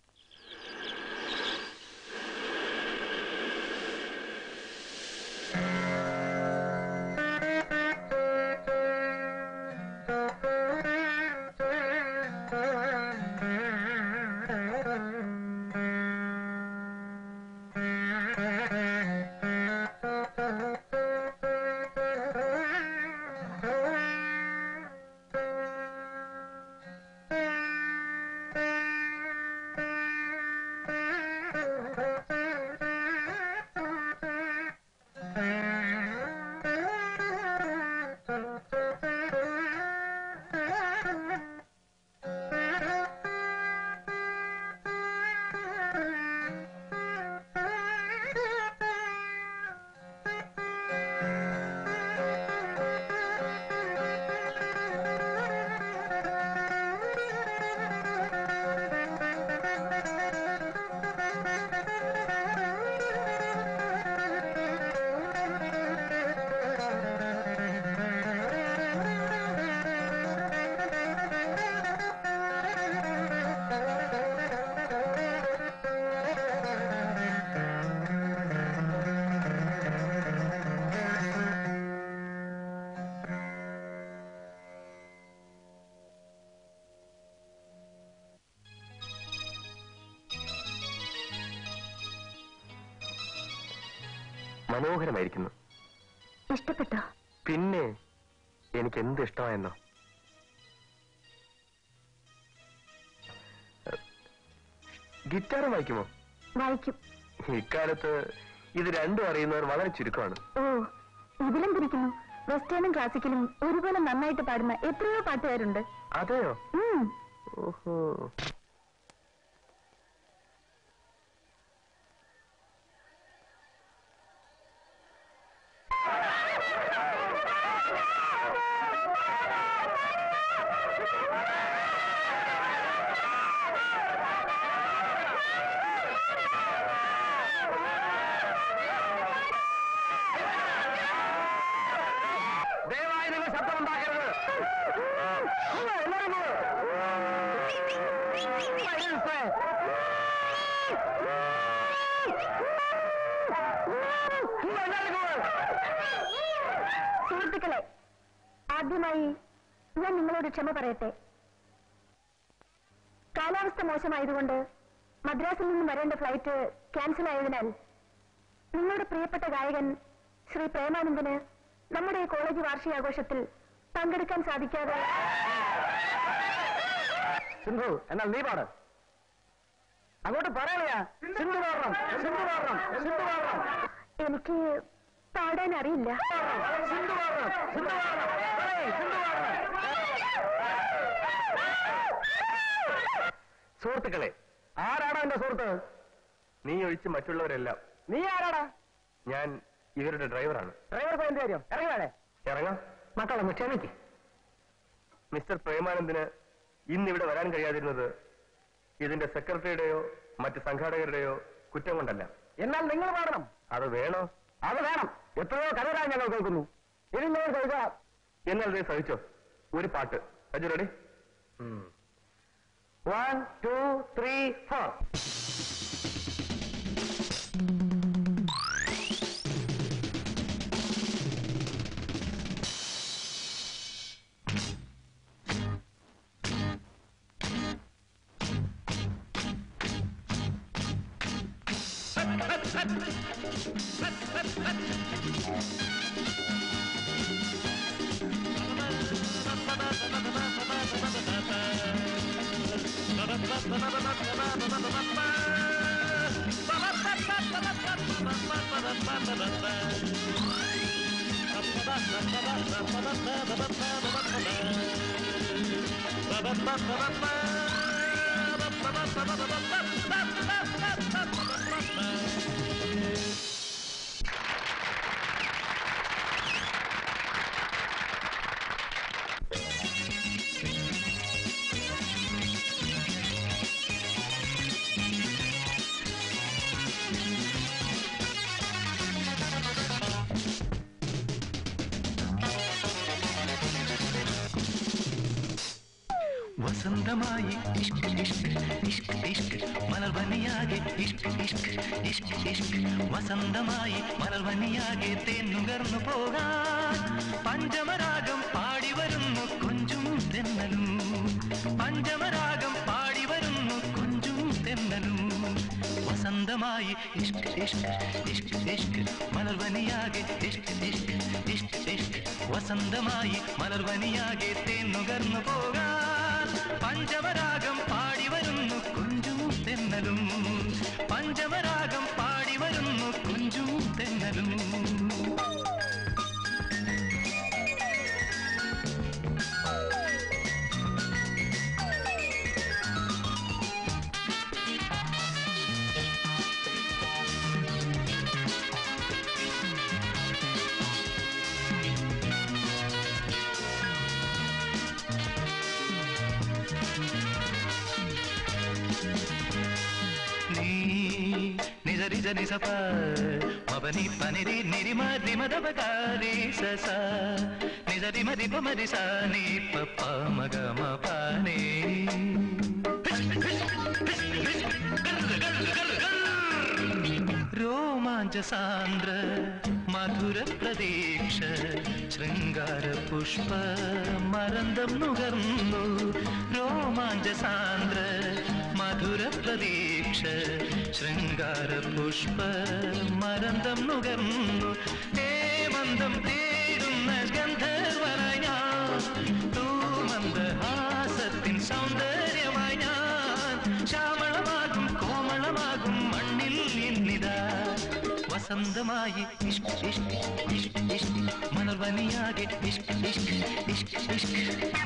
മനോഹരമായിരിക്കുന്നു ഇഷ്ടപ്പെട്ടോ പിന്നെ എനിക്ക് എന്ത് ഇഷ്ടമായെന്നോ ഗിറ്റാർ വായിക്കുമോ വായിക്കും ഇക്കാലത്ത് ഇത് രണ്ടും അറിയുന്നവർ വളരെ ചുരുക്കമാണ് ഓ ഇതിലും പിടിക്കുന്നു വെസ്റ്റേണും ക്ലാസിക്കലും ഒരുപോലെ നന്നായിട്ട് പാടുന്ന എത്രയോ പാട്ടുകാരുണ്ട് അതെയോ ഉം. ഓഹോ ദയവായി നിങ്ങൾ ശബ്ദം ഉണ്ടാക്കരുത് എല്ലാവരും പോ. Silence. എല്ലാവരും പോ. സുഹൃത്തുക്കളെ ആദ്യമായി ഞാൻ നിങ്ങളോട് ക്ഷമ പറയട്ടെ കാലാവസ്ഥ മോശമായതുകൊണ്ട് മദ്രാസിൽ നിന്നും വരേണ്ട ഫ്ലൈറ്റ് ക്യാൻസൽ ആയതിനാൽ നിങ്ങളുടെ പ്രിയപ്പെട്ട ഗായകൻ ശ്രീ പ്രേമാനന്ദന് നമ്മുടെ ഈ കോളേജ് വാർഷികാഘോഷത്തിൽ പങ്കെടുക്കാൻ സാധിക്കാതെ സിന്ധു എന്നാൽ നീ പാട് അങ്ങോട്ട് പറയാ സിന്ധു പാടണം സിന്ധു പാടണം സിന്ധു പാടണം എനിക്ക് പാടാൻ അറിയില്ല സിന്ധു പാടണം സിന്ധു പാടണം പറയ്, സിന്ധു പാടണം സുഹൃത്തുക്കളെ ആരാടാ എന്റെ സുഹൃത്ത് നീ ഒഴിച്ച് മറ്റുള്ളവരെല്ലാം നീ ആരാടാ ഞാൻ ഇവരുടെ ഡ്രൈവറാണ് ഡ്രൈവർ എന്ത് കാര്യം ഇറങ്ങി വേണേ ഇറങ്ങാം മക്കളൊന്ന് ക്ഷമിക്ക് മിസ്റ്റർ പ്രേമാനന്ദിന് ഇന്ന് ഇവിടെ വരാൻ കഴിയാതിരുന്നത് ഇതിന്റെ സെക്രട്ടറിയുടെയോ മറ്റ് സംഘാടകരുടെയോ കുറ്റം കൊണ്ടല്ല എന്നാൽ നിങ്ങൾ പാടണം അത് വേണോ അത് വേണം എത്രയോ കഥകളാ ഞങ്ങൾ കേൾക്കുന്നു ഇനി നിങ്ങൾ കേൾക്കാം എന്നാൽ ദേ സഹിച്ചോ ഒരു പാട്ട് Aju ready one two three four വസന്തമായി ഇഷ്ക് ഇഷ്ക് ഇഷ്ക് ഇഷ്ക് മലർവനിയാകെ ഇഷ്ക് ഇഷ്ക് ഇഷ്ക് ഇഷ്ക് വസന്തമായി മലർവനിയാകെ തേന്നുകർന്നു പോകാൻ പഞ്ചമരാഗം പാടി വരുന്നു കൊഞ്ചും തെന്നലും പഞ്ചമരാഗം പാടി വരുന്നു കൊഞ്ചും തെന്നലും വസന്തമായി ഇഷ്ക് ഇഷ്ക് ഇഷ്ക് ഇഷ്ക് മലർവനിയാകെ ഇഷ്ക് ഇഷ്ക് ഇഷ്ക് ഇഷ്ക് വസന്തമായി മലർവനിയാകെ തേന്നുകർന്നു പോകാൻ പഞ്ചമരാഗം പാടി വരുന്നു കൊഞ്ചും തെന്നലും പഞ്ചമരാഗം പാടി വരുന്നു കൊഞ്ചും തെന്നലും നീ నిజ నిజ ప మబని పనిరి నిరిమ రిమదవగారి సస నిజ రిమ రిప మరి సా ని ప ప మగ మ ప ని രോമാഞ്ച സാന്ദ്ര മധുര പ്രതീക്ഷ ശൃംഗാര പുഷ്പ മരന്തം നുകർന്നു രോമാഞ്ച സാന്ദ്ര മധുര പ്രതീക്ഷ ശൃംഗാര പുഷ്പ മരന്തം നുകർന്നു ഹേമന്തം തേടുന്ന ഗന്ധർവനായി ഞാൻ തൂമന്ദഹാസത്തിൻ സൗന്ദര്യമായി ഞാൻ ശ്യാമളമാകും കോമളമാകും മണ്ണിൽ എന്നിതാ വസന്തമായി ഇഷ്ക് ഇഷ്ക് ഇഷ്ക് ഇഷ്ക് മലർവനിയാകെ ഇഷ്ക് ഇഷ്ക് ഇഷ്ക് ഇഷ്ക്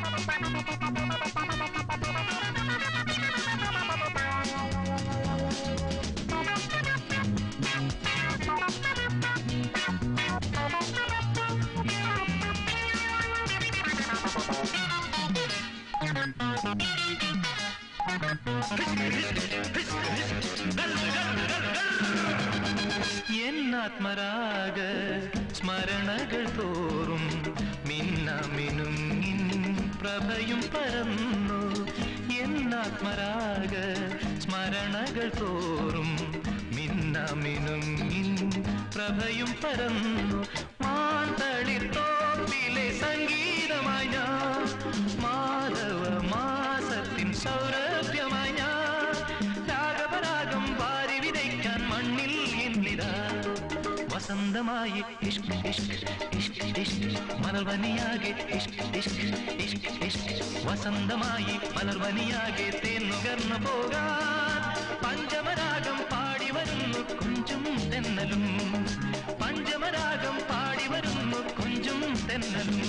എന്നാത്മരാഗ സ്മരണകൾ തോറും മിന്നമിനുങ്ങിൻ പ്രഭയും പരന്നു എന്നാത്മരാഗ സ്മരണകൾ തോറും മിന്നമിനുങ്ങിൻ പ്രഭയും പരന്നു മാന്തളിത്തോപ്പിലെ സംഗീതമായി ഞാൻ മാധവ മാസത്തിൻ സൗരഭ്യമായി ഞാൻ രാഗപരാഗം വാരി വിതയ്ക്കാൻ മണ്ണിൽ എന്നിതാ വസന്തമായി ഇഷ്ക് ഇഷ്ക് ഇഷ്ക് ഇഷ്ക് മലർവനിയാകെ ഇഷ്ക് ഇഷ്ക് ഇഷ്ക് ഇഷ്ക് വസന്തമായി മലർവനിയാകെ തേന്നുകർന്നു പോകാൻ പഞ്ചമരാഗം പാടി വരുന്നു കൊഞ്ചും തെന്നലും പഞ്ചമരാഗം പാടി വരുന്നു കൊഞ്ചും തെന്നലും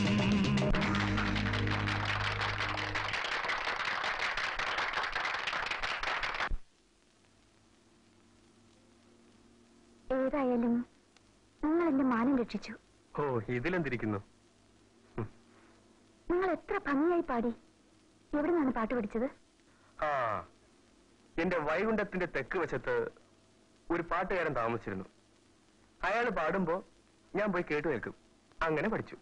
ഏതായാലും നിങ്ങൾ എന്റെ മാനം രക്ഷിച്ചു ഓ ഇതിലെന്തിരിക്കുന്നു നിങ്ങൾ എത്ര ഭംഗിയായി പാടി എവിടെ നിന്നാണ് പാട്ട് പഠിച്ചത് ആ എന്റെ വൈകുണ്ഠത്തിന്റെ തെക്ക് വശത്ത് ഒരു പാട്ടുകാരൻ താമസിച്ചിരുന്നു അയാൾ പാടുമ്പോ ഞാൻ പോയി കേട്ടു നിൽക്കും അങ്ങനെ പഠിച്ചു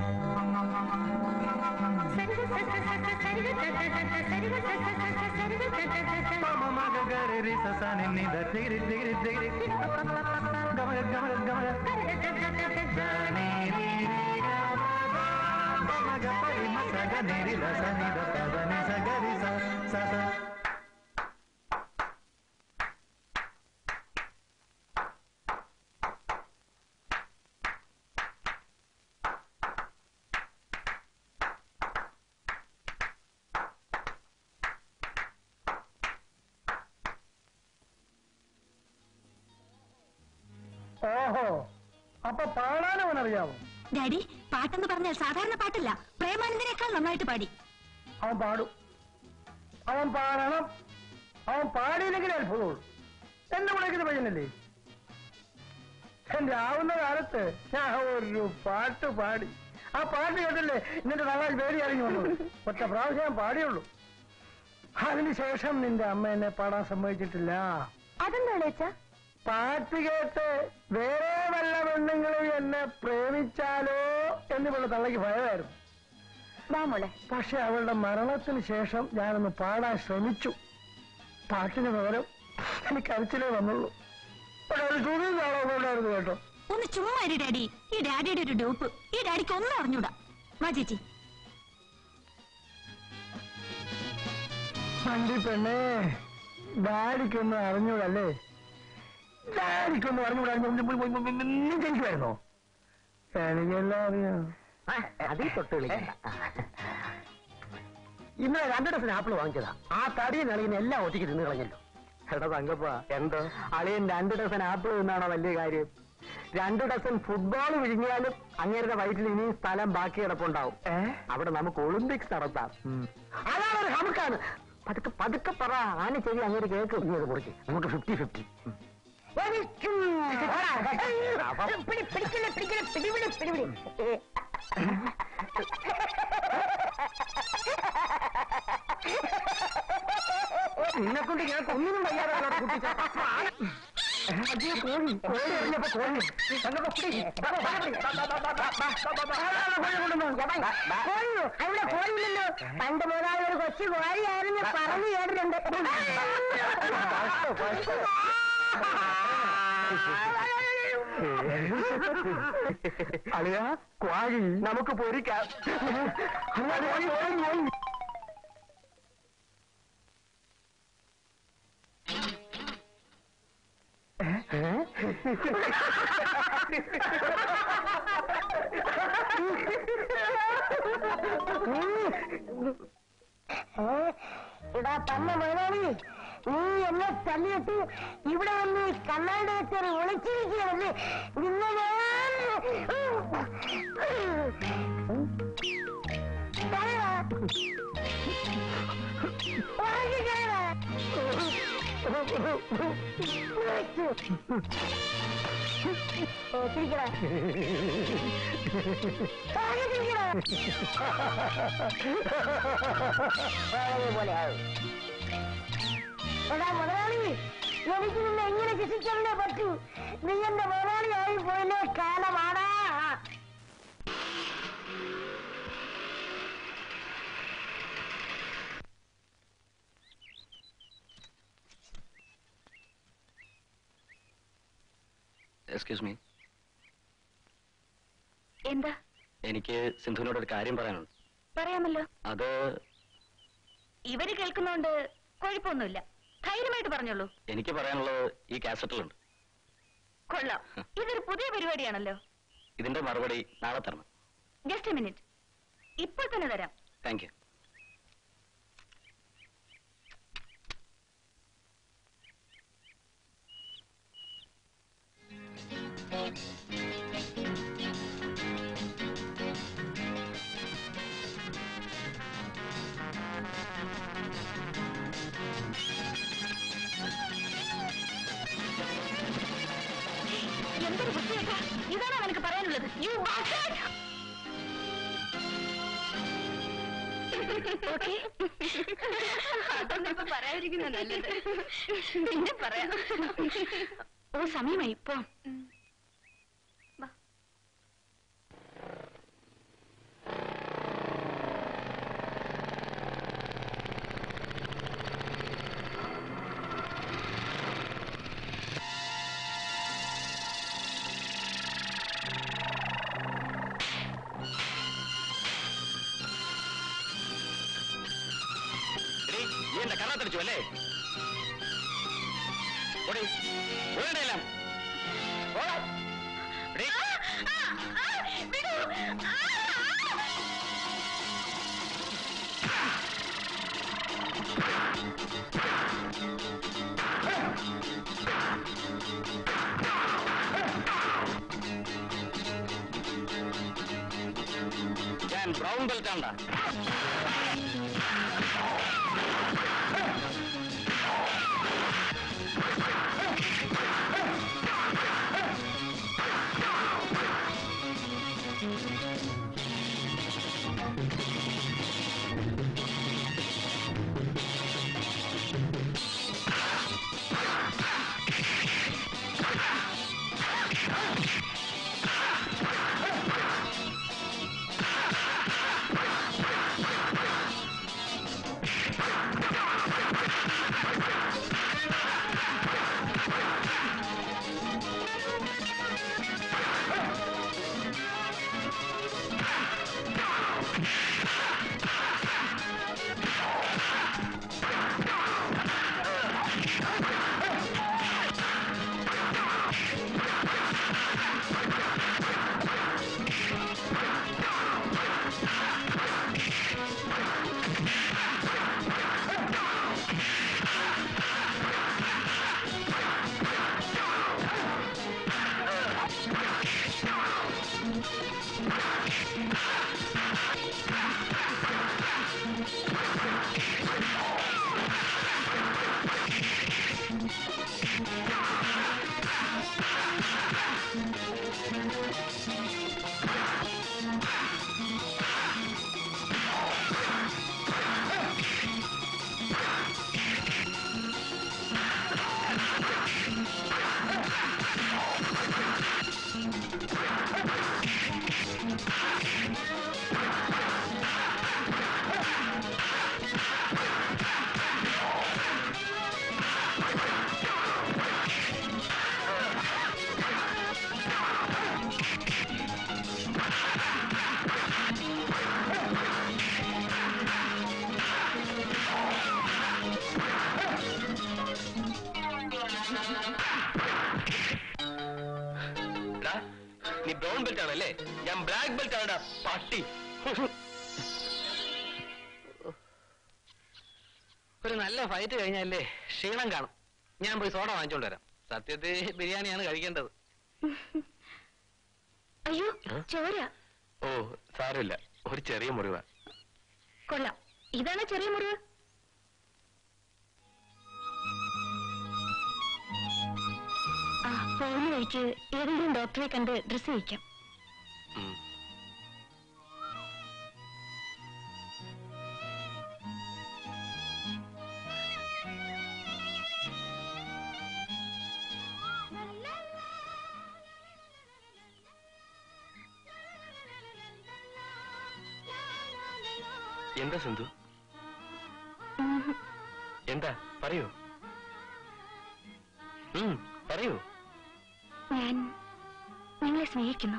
ഓഹോ അപ്പൊ പാടാനും അവനറിയാവോ ഡാഡി പാട്ടെന്ന് പറഞ്ഞാൽ സാധാരണ പാട്ടല്ല പ്രേമാനന്ദിനേക്കാൾ നന്നായിട്ട് പാടി അവൻ പാടും അവൻ പാടണം അവൻ പാടിയില്ലെങ്കിൽ അത്ഭുതമുള്ളൂ എന്നെ വിളിക്കുന്ന പയ്യനല്ലേ എന്റെ ആവുന്ന കാലത്ത് ഞാൻ ഒരു പാട്ട് പാടി ആ പാട്ട് കേട്ടല്ലേ നിന്റെ തള്ളാൽ പേടി അറിഞ്ഞു വന്നത് ഒറ്റ പ്രാവശ്യം ഞാൻ പാടിയുള്ളൂ അതിനുശേഷം നിന്റെ അമ്മ എന്നെ പാടാൻ സമ്മതിച്ചിട്ടില്ല അതെന്താ വെച്ചാ പാട്ട് കേട്ട് വേറെ വല്ല പെണ്ണുങ്ങളും എന്നെ പ്രേമിച്ചാലോ എന്നിവിടെ തള്ളക്ക് ഭയമായിരുന്നു വാ മോളെ പക്ഷെ അവളുടെ മരണത്തിന് ശേഷം ഞാനൊന്ന് പാടാൻ ശ്രമിച്ചു പാട്ടിന് പകരം എനിക്ക് കരച്ചിലേ വന്നുള്ളൂ പക്ഷെ ഒരു തുണിയും നാളെ ഉണ്ടായിരുന്നു കേട്ടോ ഒന്ന് ചുമ്മാ ഇരു ഡാഡി ഈ ഡാഡിയുടെ ഒരു ഡൂപ്പ് ഈ ഡാഡിക്ക് ഒന്നും അറിഞ്ഞൂടാ വാ ചേച്ചി വണ്ടി പെണ്ണേ ഡാഡിക്കൊന്നും അറിഞ്ഞൂടല്ലേ ഡാഡിക്കൊന്നും അറിഞ്ഞൂടാ ജനിക്കുമായിരുന്നോ എനിക്കെല്ലാം അറിയാം അതിൽ തൊട്ട് കളിക്കണ്ട ഇന്നലെ രണ്ട് ഡസൻ ആപ്പിൾ വാങ്ങിച്ചതാ ആ തടിയും കളിയും എല്ലാം ഒറ്റയ്ക്ക് തിന്നു കളഞ്ഞല്ലോ എടാ തങ്കപ്പ എന്തോ അളിയൻ രണ്ട് ഡസൻ ആപ്പിൾ തിന്നാണോ വലിയ കാര്യം രണ്ട് ഡസൻ ഫുട്ബോൾ വിഴുങ്ങിയാലും അങ്ങേരുടെ വയറ്റിൽ ഇനിയും സ്ഥലം ബാക്കി കിടപ്പുണ്ടാവും അവിടെ നമുക്ക് ഒളിമ്പിക്സ് നടത്താം അതാണ് ഒരു ഹമുക്കാണ് പതുക്കെ പതുക്കെ പറ ആന ചെവി അങ്ങോട്ട് കേൾക്കും നീ അത് മുറിച്ച് നമുക്ക് ഫിഫ്റ്റി ഫിഫ്റ്റി നിന്നെ കൊണ്ട് ഞാൻ ഒന്നിനും വയ്യാതെ കുട്ടിച്ചാ അയ്യോ കോഴി കോഴി എറിഞ്ഞപ്പോ കോഴി തങ്കപ്പ പിടി. ബാ, ബാ, ബാ, പിടി. ബാ, ബാ, ബാ, ബാ, ബാ, ബാ, ബാ, ബാ. ആരാണ് കോഴി കൊണ്ടുവന്നത്? കോഴിയോ അവിടെ കോഴിയില്ലല്ലോ പണ്ട് മുതലാളി ഒരു കൊച്ചു കോഴിയായിരുന്നു പറഞ്ഞു കേട്ടിട്ടുണ്ട് അളിയ ക്വാഴി നമുക്ക് പൊരിക്കാം കോഴി, കോഴി, കോഴി. ഇടാ തന്ന മുതലാളി നീ എന്നെ തല്ലിയിട്ട് ഇവിടെ വന്ന് ഈ കണ്ണാടി വെച്ചൊരു ഒളിച്ചിരിക്കുകയല്ലേ നിന്നെ ഞാൻ കയറാ. ഉറങ്ങി കയറാ. ഓ, ചിരിക്കടാ. ഉറങ്ങി ചിരിക്കടാ. പോലെ ആവും എടാ മുതലാളി എനിക്ക് നിന്നെ എങ്ങനെ ശിക്ഷിച്ചല്ലേ പറ്റൂ നീ എന്റെ മുതലാളിയായി പോയില്ലേ കാലമാടാ എക്സ്ക്യൂസ് മീ എന്താ എനിക്ക് സിന്ധുവിനോട് ഒരു കാര്യം പറയാനുണ്ട് പറയാമല്ലോ അത് ഇവര് കേൾക്കുന്നോണ്ട് കുഴപ്പമൊന്നുമില്ല ധൈര്യമായിട്ട് പറഞ്ഞോളൂ എനിക്ക് പറയാനുള്ളത് ഈ കാസറ്റിലുണ്ട് കൊള്ളാം ഇതൊരു പുതിയ പരിപാടിയാണല്ലോ ഇതിന്റെ മറുപടി നാളെ തരണം ജസ്റ്റ് എ മിനിറ്റ് ഇപ്പോൾ തന്നെ തരാം താങ്ക് യു എന്തൊരു ബുദ്ധിയൊക്കെ ഇതാണോ നിനക്ക് പറയാനുള്ളത് യു അതൊന്നും ഇപ്പൊ പറയാതിരിക്കുന്ന നല്ലത് പിന്നെ പറയാം ഓ സമയമായി ഇപ്പൊ എടീ, നീ എന്റെ കണ്ണത്തടിച്ചു അല്ലേ ഓടി ഓടേണ്ടല്ല ഞാൻ ബ്രൗൺ ബെൽറ്റ് ആണ്ടാ ആ എടാ, നീ ബ്രൗൺ ബെൽറ്റ് ആണല്ലേ ഞാൻ ബ്ലാക്ക് ബെൽറ്റ് ആണടാ പട്ടി ഒരു നല്ല ഫൈറ്റ് കഴിഞ്ഞല്ലേ ക്ഷീണം കാണും ഞാൻ പോയി സോഡ വാങ്ങിച്ചോണ്ട് വരാം സത്യത്തിൽ ബിരിയാണിയാണ് കഴിക്കേണ്ടത് അയ്യോ ചോര ഓ സാരമില്ല ഒരു ചെറിയ മുറിവാ കൊള്ളാം ഇതാണ് ചെറിയ മുറിവ് ആ പോകുന്ന വഴിക്ക് ഏതെങ്കിലും ഡോക്ടറെ കണ്ട് ഡ്രസ്സ് വയ്ക്കാം ഉം. എന്താ സിന്ധു എന്താ പറയൂ ഉം, പറയൂ ഞാൻ നിങ്ങളെ സ്നേഹിക്കുന്നു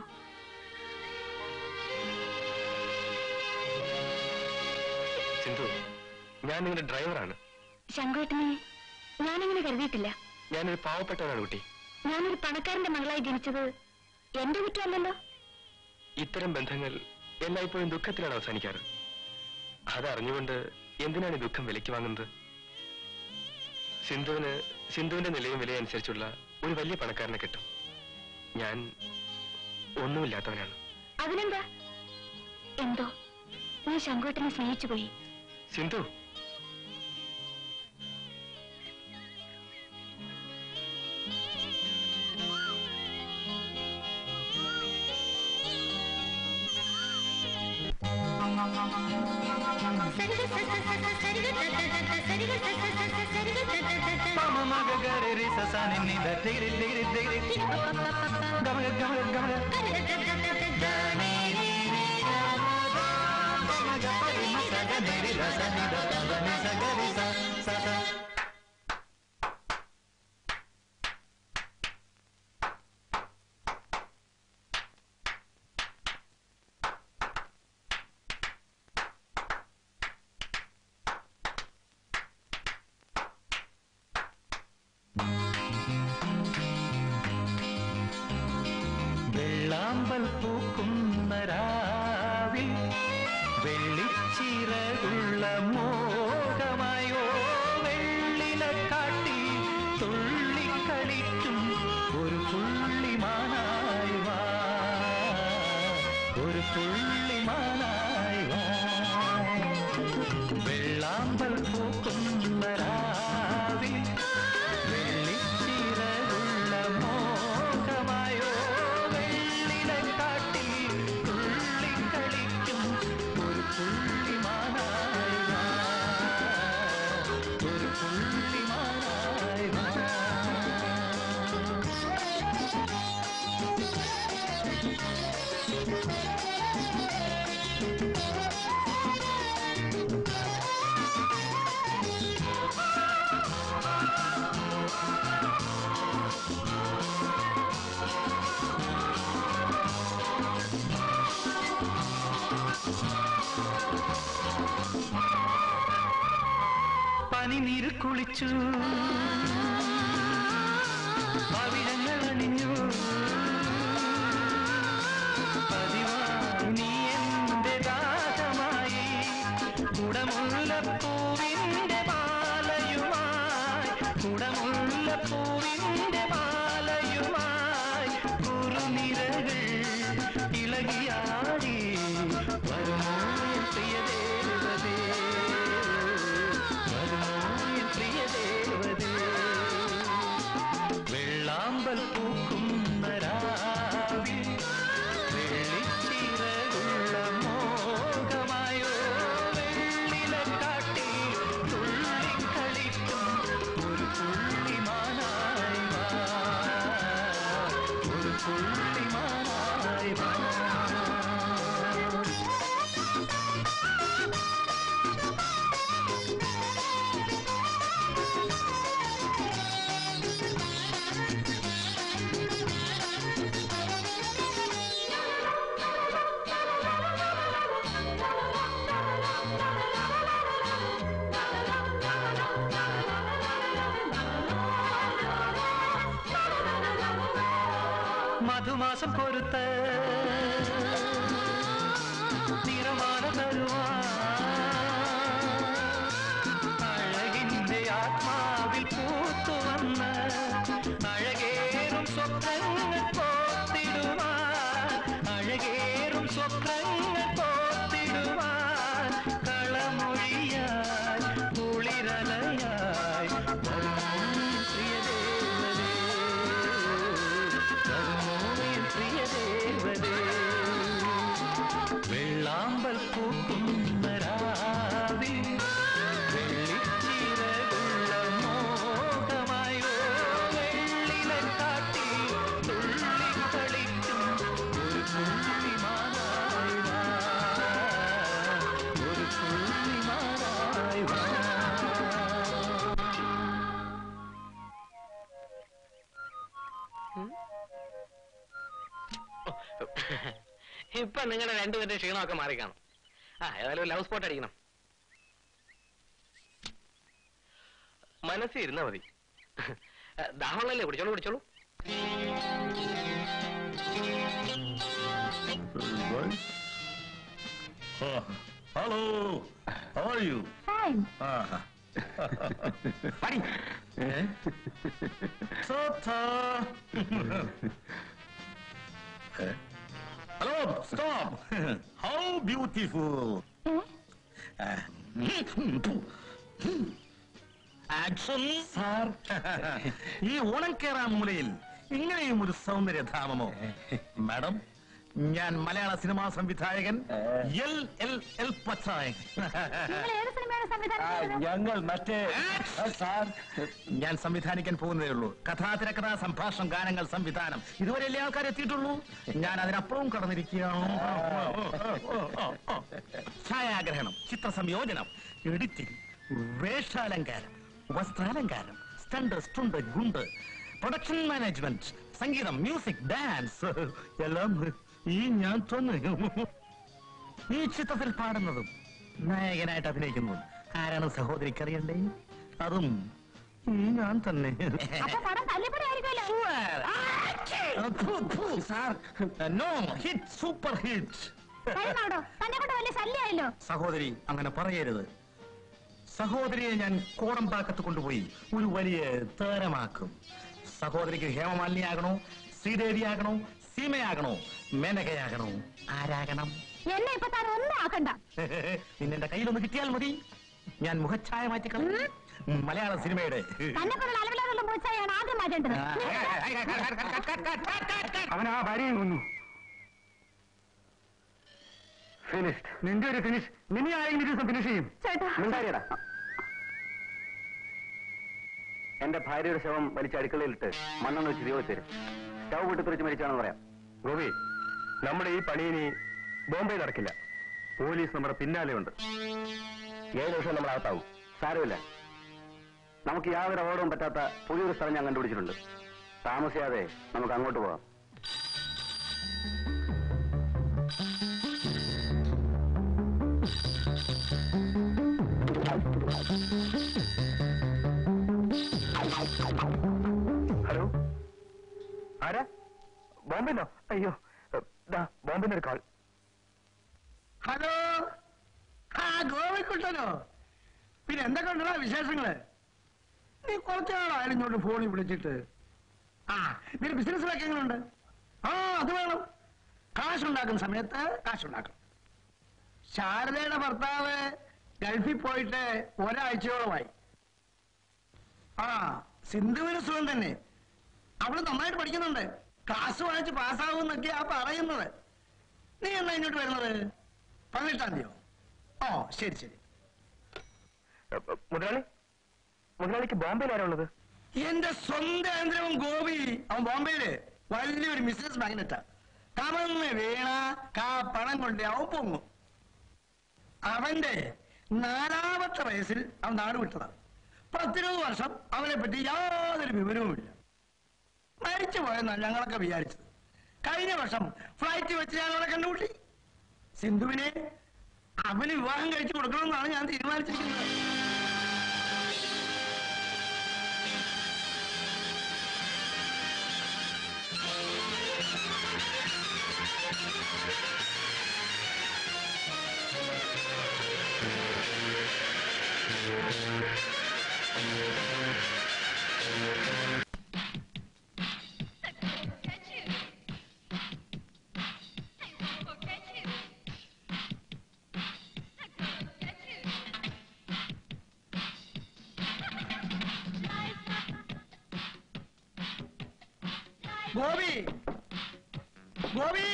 സിന്ധു ഞാൻ നിങ്ങളുടെ ഡ്രൈവറാണ് ശങ്കുവേട്ടനെ ഞാനങ്ങനെ കരുതിയിട്ടില്ല ഞാനൊരു പാവപ്പെട്ടവനാണ് കുട്ടി ഞാനൊരു പണക്കാരന്റെ മകളായി ജനിച്ചത് എന്റെ കുറ്റമല്ലല്ലോ ഇത്തരം ബന്ധങ്ങൾ എല്ലായ്പ്പോഴും ദുഃഖത്തിലാണ് അവസാനിക്കാറ് അതറിഞ്ഞുകൊണ്ട് എന്തിനാണ് ഈ ദുഃഖം വിലയ്ക്ക് വാങ്ങുന്നത് സിന്ധുവിന് സിന്ധുവിന്റെ നിലയും വിലയും അനുസരിച്ചുള്ള ഒരു വലിയ പണക്കാരനെ കിട്ടും ഞാൻ ഒന്നുമില്ലാത്തവനാണ് അതിനെന്താ എന്തോ ഞാൻ ശങ്കുവേട്ടനെ സ്നേഹിച്ചു പോയി സിന്ധു വെള്ളാമ്പൽ പൂക്കുന്ന രാവിൽ വെള്ളിച്ചിറകുള്ള മോഹമായോ വെള്ളില കാട്ടി തുള്ളിക്കളിക്കും ഒരു പുള്ളിമാനായി വാ ഒരു പുള്ളിമാനായി വാ വെള്ളാമ്പൽ പൂക്കുന്ന രാവിൽ വെള്ളിച്ചിറകുള്ള മോഹമായോ വെള്ളില കാട്ടി തുള്ളിക്കളിക്കും ഒരു പുള്ളിമാനായി വാ ഒരു പുള്ളിമാനായി വാ പനിനീര് കുളിച്ചു പവിഴങ്ങൾ അണിഞ്ഞു പതിവായി നീ എന്റെ ദാഹമായി കുടമുല്ലപ്പൂവിന്റെ മാലയുമായി കുടമുല്ലപ്പൂവിന്റെ മാലയുമായി കുറുനിരകൾ ഇളകിയാ മധുമാസം പൊരുത്ത നിറമാല തരുവാ അഴകിന്റെ ആത്മാവിൽ പൂത്തു വന്ന് അഴകേറും സ്വപ്നങ്ങൾ പോത്തിടുവാൻ അഴകേറും സ്വപ്നങ്ങൾ പോത്തിടുവാൻ കളമൊഴിയായി കുളിരലയായി വരുമോ പ്രിയദേവനേ വരുമോ പ്രിയദേവനേ വെള്ളാമ്പൽ പൂക്കുന്ന രാവിൽ വെള്ളിച്ചിറകുള്ള മോഹമായോ വെള്ളിലക്കാട്ടിൽ തുള്ളിക്കളിക്കും ഒരു പുള്ളിമാനായി വാ ഒരു പുള്ളിമാനായി വാ ഇപ്പൊ നിങ്ങളുടെ രണ്ടുപേരുടെ ക്ഷീണമൊക്കെ മാറിക്കാണും ആ ഏതായാലും ലവ് സ്പോട്ട് അടിക്കണം മനസ്സിൽ ഇരുന്നാ മതി ദാഹമുള്ളല്ലേ കുടിച്ചോളൂ കുടിച്ചോളൂ Hello. How are you? Fine. Ah. Funny. Eh? Tata. Eh? Hello, stop. How beautiful. Action sir ഈ ഓണം കേറാൻ മൂലയിൽ ഇങ്ങനെയും ഒരു സൗന്ദര്യധാമമോ മാഡം ഞാൻ മലയാള സിനിമാ സംവിധായകൻ എൽ എൽ എൽ പച്ചായൻ നിങ്ങൾ ഏത് സിനിമയാണ് സംവിധാനം ചെയ്തത്? ഞങ്ങൾ മറ്റേ സാർ ഞാൻ സംവിധാനിക്കാൻ പോകുന്നതേ ഉള്ളൂ കഥാ തിരക്കഥാ സംഭാഷണം ഗാനങ്ങൾ സംവിധാനം ഇതുവരെ എല്ലാ ആൾക്കാർ എത്തിയിട്ടുള്ളൂ ഞാൻ അതിനപ്പുറവും കടന്നിരിക്കുകയാണ് ഛായാഗ്രഹണം ചിത്ര സംയോജനം എഡിറ്റിംഗ് വേഷാലങ്കാരം വസ്ത്രാലങ്കാരം സ്റ്റണ്ട് സ്റ്റുണ്ട് ഗുണ്ട് പ്രൊഡക്ഷൻ മാനേജ്മെന്റ് സംഗീതം മ്യൂസിക് ഡാൻസ് എല്ലാം ഈ ഞാൻ തന്നെ ഈ ചിത്രത്തിൽ പാടുന്നതും നായകനായിട്ട് അഭിനയിക്കുന്നതും ആരാണ് സഹോദരിക്ക് അറിയണ്ടേ അതും ഈ ഞാൻ തന്നെ അപ്പൊ പടം തല്ലിപ്പൊടി ആയിരിക്കുമല്ലോ sir no hit super hit കഴിഞ്ഞാടോ തന്നെ കൊണ്ട് വലിയ ശല്യമായല്ലോ സഹോദരി അങ്ങനെ പറയരുത് സഹോദരിയെ ഞാൻ കോടമ്പാക്കത്ത് കൊണ്ടുപോയി ഒരു വലിയ താരമാക്കും സഹോദരിക്ക് ഹേമമാലിനിയാകണോ ശ്രീദേവിയാകണോ സീമയാകണോ മേനകയാകണോ ആരാകണം എന്നെ ഇപ്പൊ താൻ ഒന്നും ആക്കണ്ട നിന്നെ കയ്യിലൊന്ന് കിട്ടിയാൽ മതി ഞാൻ മുഖച്ഛായ മാറ്റിക്കളയും മലയാള സിനിമയുടെ തന്നെ കൊണ്ടുള്ള അലവിലാതെല്ലാം പോയിച്ചായാണ് ആദ്യം മാറ്റേണ്ടത് അവൻ ആ ഭാര്യയും കൊന്നു ഫിനിഷ്ഡ് നിന്റെ ഒരു ഫിനിഷ് നിന്നെ ആരെങ്കിലും ദിവസം ഫിനിഷ് ചെയ്യും ചേട്ടാ മിണ്ടാരിയടാ എന്റെ ഭാര്യയുടെ ശവം വലിച്ച അടുക്കളയിലിട്ട് മണ്ണെണ്ണ വെച്ച് തീ വെച്ചേരും സ്റ്റവ് വിട്ട് തെറിച്ച് മരിച്ചാണെന്ന് പറയാം ഗോപി നമ്മുടെ ഈ പണി ഇനി ബോംബെ നടക്കില്ല പോലീസ് നമ്മുടെ പിന്നാലെ ഉണ്ട് ഏഴ് ദിവസം നമ്മൾ അകത്താവും സാരമില്ല നമുക്ക് യാതൊരു അപകടവും പറ്റാത്ത പുതിയൊരു സ്ഥലം ഞാൻ കണ്ടുപിടിച്ചിട്ടുണ്ട് താമസിയാതെ നമുക്ക് അങ്ങോട്ട് പോകാം ഹലോ ആരാ ബോംബെന്നോ അയ്യോ ബോംബെന്ന് ഒരു കാൾ ഹലോ ആ ഗോവിക്കുട്ടനോ പിന്നെ എന്തൊക്കെ ഉണ്ടോ വിശേഷങ്ങള് നീ കുറച്ചു നാളായാലും ഇങ്ങോട്ട് ഫോണിൽ വിളിച്ചിട്ട് ആ നിന്റെ ബിസിനസ്സിലൊക്കെ എങ്ങനെയുണ്ട് ആ അത് വേണം കാശുണ്ടാക്കുന്ന സമയത്ത് കാശുണ്ടാക്കണം ശാരദയുടെ ഭർത്താവ് ഗൾഫിൽ പോയിട്ട് ഒരാഴ്ചയോളമായി ആ സിന്ധുവിന് സുഖം തന്നെ അവള് നന്നായിട്ട് പഠിക്കുന്നുണ്ട് ക്ലാസ് വാങ്ങിച്ച് പാസ്സാവുമെന്നൊക്കെയാ പറയുന്നത് നീ എന്നാ ഇങ്ങോട്ട് വരുന്നത് പതിനെട്ടാം തീയതിയോ ഓ ശരി ശരി മുതലാളി മുതലാളിക്ക് ബോംബെയിൽ ആരാ ഉള്ളത് എന്റെ സ്വന്തം ആന്ധ്രവും ഗോപി അവൻ ബോംബെയില് വലിയൊരു ബിസിനസ് മാഗ്നറ്റാ കമന്ന് വീണ കാ പണം കൊണ്ട് അവൻ പൊങ്ങും അവന്റെ നാലാമത്തെ വയസ്സിൽ അവൻ നാട് വിട്ടതാണ് പത്തിരുപത് വർഷം അവനെ പറ്റി യാതൊരു വിവരവുമില്ല മരിച്ചു പോയെന്നാണ് ഞങ്ങളൊക്കെ വിചാരിച്ചത് കഴിഞ്ഞ വർഷം ഫ്ലൈറ്റ് വെച്ച് ഞാൻ അവളെ കണ്ടുമുട്ടി സിന്ധുവിനെ അവന് വിവാഹം കഴിച്ചു കൊടുക്കണമെന്നാണ് ഞാൻ തീരുമാനിച്ചിരിക്കുന്നത് ഗോപി ഗോപി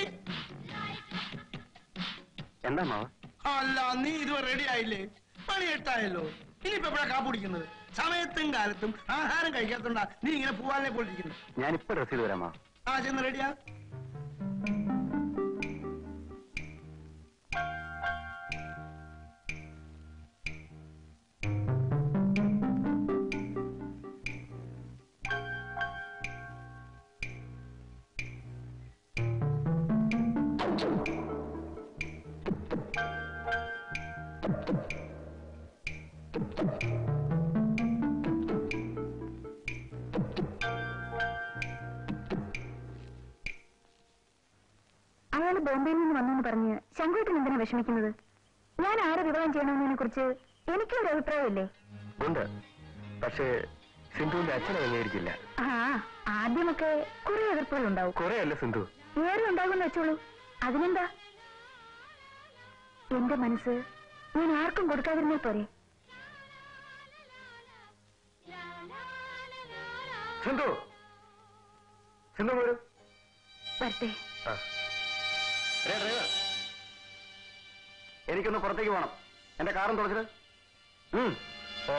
എന്താ മാവ അല്ല നീ ഇതുവരെ റെഡി ആയില്ലേ പണി എട്ടായല്ലോ ഇനിയിപ്പോ എപ്പോഴാ കാപ്പ് കുടിക്കുന്നത് സമയത്തും കാലത്തും ആഹാരം കഴിക്കാത്തോണ്ടാ നീ ഇങ്ങനെ പൂവാലിനെ പോലിരിക്കുന്നത് ഞാനിപ്പോ ഡ്രസ് ചെയ്ത് വരാം മാവ ആ ചെന്ന് റെഡിയാ അയാൾ ബോംബെയിൽ നിന്ന് വന്നെന്ന് പറഞ്ഞ് ശങ്കുവേട്ടൻ എന്തിനാ വിഷമിക്കുന്നത് ഞാൻ ആരെ വിവാഹം ചെയ്യണമെന്നതിനെ കുറിച്ച് എനിക്കൊരു അഭിപ്രായമില്ലേ ഉണ്ട് പക്ഷേ സിന്ധുവിന്റെ അച്ഛനെ അംഗീകരിക്കില്ല ആ ആദ്യമൊക്കെ കുറെ എതിർപ്പുകൾ ഉണ്ടാവും കുറെ അല്ല സിന്ധു ഏറെ ഉണ്ടാകുമെന്ന് വെച്ചോളൂ അതിനെന്താ എന്റെ മനസ്സ് ഞാൻ ആർക്കും കൊടുക്കാതിരുന്നേ പോരെ സിന്ധു സിന്ധു പോരൂ വരട്ടെ ആ. ഡേ, ഡ്രൈവർ എനിക്കൊന്ന് പുറത്തേക്ക് പോകണം എന്റെ കാറും തുറച്ചിട്ട് ഉം. ഓ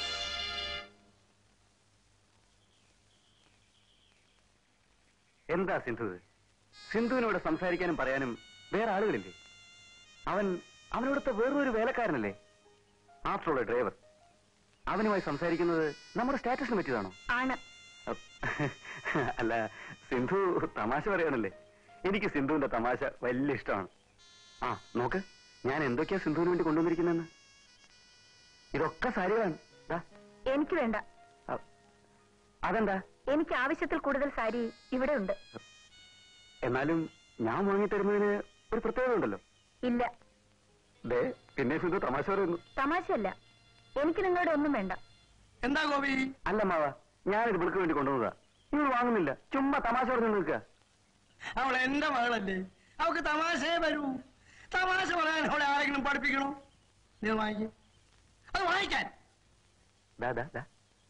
എന്താ സിന്ധു ഇത്? സിന്ധുവിനോട് സംസാരിക്കാനും പറയാനും വേറെ ആളുകളില്ലേ അവൻ അവനോടത്തെ വേറൊരു വേലക്കാരനല്ലേ ആഫ്റ്റർ ഓൾ ഡ്രൈവർ അവനുമായി സംസാരിക്കുന്നത് നമ്മുടെ സ്റ്റാറ്റസിന് പറ്റിയതാണോ ആണ് അല്ല സിന്ധു തമാശ പറയാനല്ലേ എനിക്ക് സിന്ധുവിന്റെ തമാശ വലിയ ഇഷ്ടമാണ് ആ നോക്ക് ഞാൻ എന്തൊക്കെയാ സിന്ധുവിന് വേണ്ടി കൊണ്ടുവന്നിരിക്കുന്നെന്ന് ഇതൊക്കെ സാരികളാണ് ദാ, എനിക്ക് വേണ്ട ആ, അതെന്താ എനിക്ക് ആവശ്യത്തിൽ കൂടുതൽ സാരി ഇവിടെ ഉണ്ട് എന്നാലും ഞാൻ വാങ്ങിത്തരുന്നതിന് ഒരു പ്രത്യേകത ഉണ്ടല്ലോ ഇല്ല ദേ പിന്നെ സിന്ധു തമാശ പറയുന്നു തമാശയല്ല എനിക്ക് നിങ്ങളുടെ ഒന്നും വേണ്ട എന്താ ഗോപി അല്ല മാവ ഞാനിത് വിളിക്ക് വേണ്ടി കൊണ്ടുവന്നതാ നിങ്ങൾ വാങ്ങുന്നില്ല ചുമ്മാ തമാശ പറഞ്ഞു നിൽക്കുക അവൾ എന്റെ മകളല്ലേ അവൾക്ക് തമാശയെ വരൂ തമാശ പറയാൻ അവളെ ആരെങ്കിലും പഠിപ്പിക്കണോ നീ വാങ്ങിക്ക അത് വാങ്ങിക്കാൻ ദാ ദാ ദാ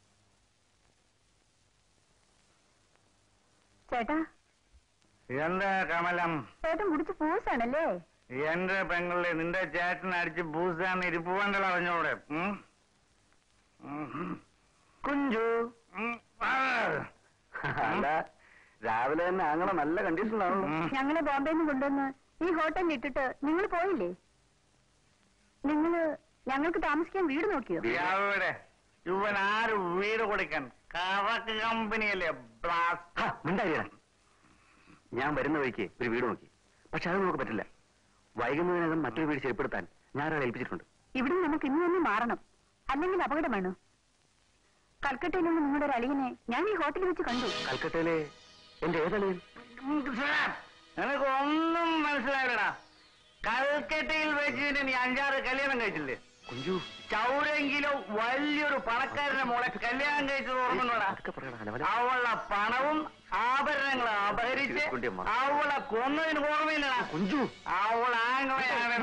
ചേട്ടാ എന്താ കമലം ചേട്ടൻ കുടിച്ച് പൂസാണല്ലേ എന്റെ പെങ്ങളെ നിന്റെ ചേട്ടൻ അടിച്ച് പൂസാന്ന് ഇരിപ്പുവണ്ടൽ അറിഞ്ഞോടെ ഉം? ഉം. കുഞ്ചു ഉം. ആ. അല്ല രാവിലെ തന്നെ ആങ്ങളെ നല്ല കണ്ടീഷനിലാണല്ലോ ഉം. ഞങ്ങളെ ബോംബെയിൽ നിന്ന് കൊണ്ടുവന്ന് ഈ ഹോട്ടലിൽ ഇട്ടിട്ട് നിങ്ങൾ പോയില്ലേ നിങ്ങള് ഞങ്ങൾക്ക് താമസിക്കാൻ വീട് നോക്കിയോ എവിടെ ഇവൻ ആര് വീട് കൊടുക്കാൻ കറക്ക് കമ്പനിയല്ലേ ബ്ലാസ്റ്റ് ഹാ, മിണ്ടാതിരിടാ. ഞാൻ വരുന്ന വഴിക്ക് ഒരു വീട് നോക്കി പക്ഷെ അത് നമുക്ക് പറ്റില്ല വൈകുന്നതിനകം മറ്റൊരു വീട് ശരിപ്പെടുത്താൻ ഞാൻ ഒരാളെ ഏൽപ്പിച്ചിട്ടുണ്ട് ഇവിടെ നമുക്ക് ഇന്ന് തന്നെ മാറണം അല്ലെങ്കിൽ അപകടമാണ് കൽക്കട്ടയിലുള്ള നിങ്ങളുടെ ഒരു അളിയനെ ഞാൻ ഈ ഹോട്ടലിൽ വെച്ച് കണ്ടു കൽക്കട്ടയിലെ എന്റെ ഏതളിയൻ നിനക്ക് ഒന്നും മനസ്സിലായില്ലടാ കൽക്കട്ടയിൽ വെച്ചിട്ട് നീ അഞ്ചാറ് കല്യാണം കഴിച്ചില്ലേ കുഞ്ചു ചൗരെങ്കിലും വലിയൊരു പണക്കാരന്റെ മോളെ കല്യാണം കഴിച്ചത് ഓർമ്മണ്ടോടാ അതൊക്കെ പറയടാ അലവല. അവളുടെ പണവും ആഭരണങ്ങളും അപഹരിച്ച് കുട്ടിയമ്മ. അവളെ കൊന്നതിന് ഓർമ്മയില്ലടാ കുഞ്ചു അവൾ ആംഗ്ലയാണ്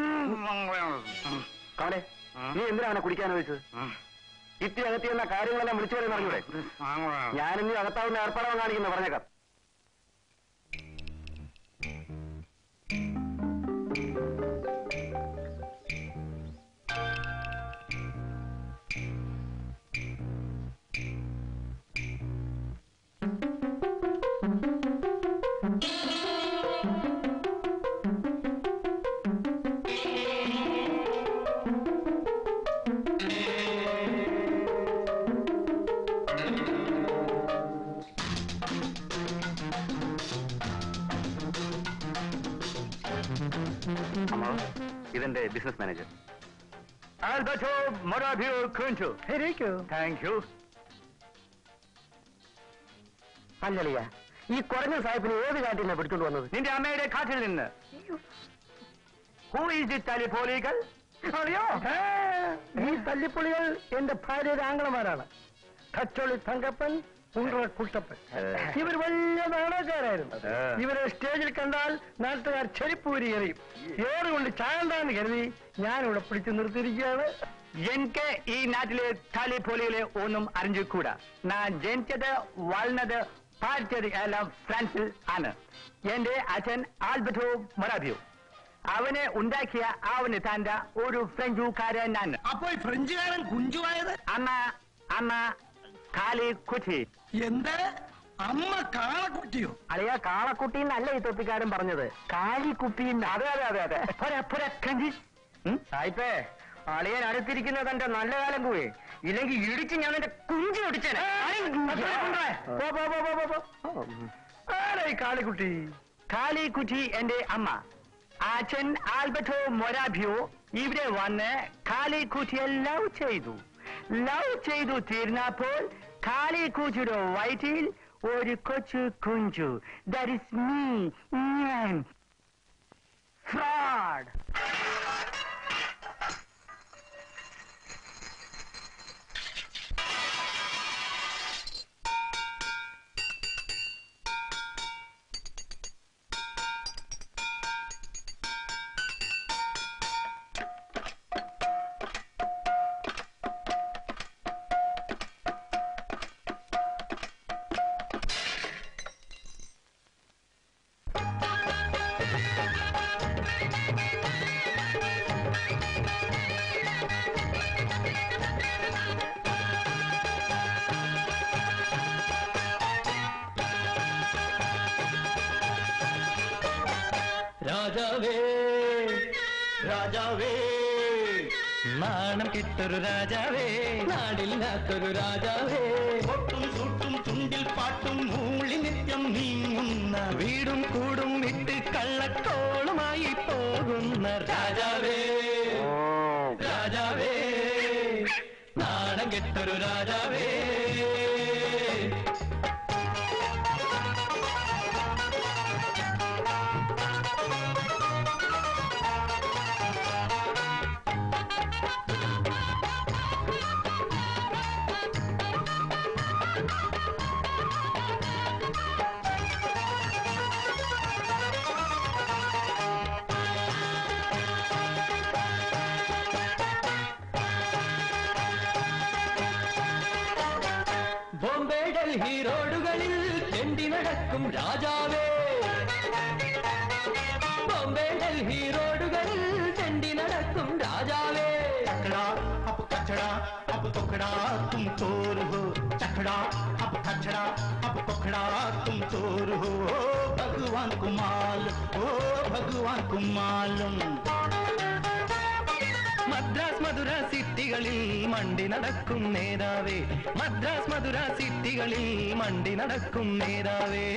കമലെ നീ എന്തിനാ അവനെ കുടിക്കാൻ ചോദിച്ചത് ഇത്തി അകത്തി എന്ന കാര്യങ്ങളെല്ലാം വിളിച്ചു പറയുന്ന അറിഞ്ഞൂടെ ഞാൻ ഇനി അകത്താവുന്ന ഏർപ്പാടാണ് കാണിക്കുന്നത് പറഞ്ഞേക്കാം അമ്മ ഇതെന്റെ business manager Alberto Morabio Kunchu ഇരിക്കൂ താങ്ക് യു അല്ലളിയ ഈ കുറഞ്ഞ സാഹിബിന് ഏത് കാട്ടിൽ നിന്നാ പിടിച്ചോണ്ട് വന്നത് നിന്റെ അമ്മയുടെ കാട്ടിൽ നിന്ന് ഹൂ ഈസ് ഇറ്റ് തലിപോലികൾ അറിയോ ആ, ഈ തല്ലിപ്പൊളികൾ എന്റെ ഭാര്യയുടെ ആംഗളമാരാണ് കച്ചോളി തങ്കപ്പൻ കുണ്ട്ര കുട്ടപ്പൻ ഇവർ വലിയ നാടകക്കാരായിരുന്നു ഇവരെ സ്റ്റേജിൽ കണ്ടാൽ നാട്ടുകാർ ചെരിപ്പൂരി എറിയും ഏറ് കൊണ്ട് ചായണ്ടാന്ന് കരുതി ഞാനിവിടെ പിടിച്ചു നിർത്തിയിരിക്കുകയാണ് എനിക്ക് ഈ നാട്ടിലെ തലിപോലികളെ ഒന്നും അറിഞ്ഞുകൂടാ ഞാൻ ജനിച്ചത് വളർന്നത് പഠിച്ചത് എല്ലാം ഫ്രാൻസിൽ ആണ് എന്റെ അച്ഛൻ ആൽബർട്ടോ മൊറാബിയോ അവനെ ഉണ്ടാക്കിയ അവന് തന്റെ ഒരു ഫ്രഞ്ചുകാരനാണ് അപ്പൊ ഈ ഫ്രഞ്ചുകാരൻ കുഞ്ചുവായത് അമ്മ അമ്മ കാലി കുറ്റി എന്ത് അമ്മ കാളക്കുട്ടിയോ അളിയ കാളക്കുട്ടി എന്നല്ല ഈ തൊപ്പിക്കാരൻ പറഞ്ഞത് കാലിക്കുപ്പി അതെ അതെ അതെ അതെ പുര പുര കഞ്ചി സായിപ്പേ അളിയൻ അടുത്തിരിക്കുന്നത് എന്റെ നല്ല കാലം പോയി ഇല്ലെങ്കിൽ ഇടിച്ച് ഞാൻ എന്റെ കുഞ്ചി ഒടിച്ചേനെ പോ, പോ, പോ, പോ, പോ, പോ. ആരാ ഈ കാളിക്കുട്ടി കാലിക്കുറ്റി എന്റെ അമ്മ അച്ഛൻ ആൽബർട്ടോ മൊരാബിയോ ഇവിടെ വന്ന് കാലിക്കുറ്റിയെ ലവ് ചെയ്തു ലവ് ചെയ്തു തീർന്നപ്പോൾ കാലിക്കുറ്റിയുടെ വയറ്റിൽ ഒരു കൊച്ചു കുഞ്ചു ദാറ്റ് ഇസ് മീ ഞാൻ ഫ്രോഡ് രാജാവേ രാജാവേ നാണം കിട്ടൊരു രാജാവേ നാടില്ലാത്തൊരു രാജാവേ പൊട്ടും ചൂട്ടും ചുണ്ടിൽ പാട്ടും മൂളി നിത്യം നീങ്ങുന്ന വീടും കൂടും വിട്ട് കള്ളക്കോളുമായി പോകുന്ന രാജാവേ രാജാവേ നാണം കെട്ടൊരു രാജാവേ ബോംബെ ഡൽഹി റോഡുകളിൽ തെണ്ടി നടക്കും രാജാവേ ബോംബെ ഡൽഹി റോഡുകളിൽ തെണ്ടി നടക്കും രാജാവേ ചക്കടാ അപ്പ് കച്ചടാ അപ്പ് കൊക്കടാ തും ചോർ ഹോ ചക്കടാ അപ്പ് കച്ചടാ അപ്പ് കൊക്കടാ തും ചോർ ഹോ ഓ ഭഗവാൻ കുമാൽ ഓ ഭഗവാൻ കുമാലും മദ്രാസ് മധുര സിറ്റികളിൽ മണ്ടി നടക്കും നേതാവേ മദ്രാസ് മധുര സിറ്റികളിൽ മണ്ടി നടക്കും നേതാവേ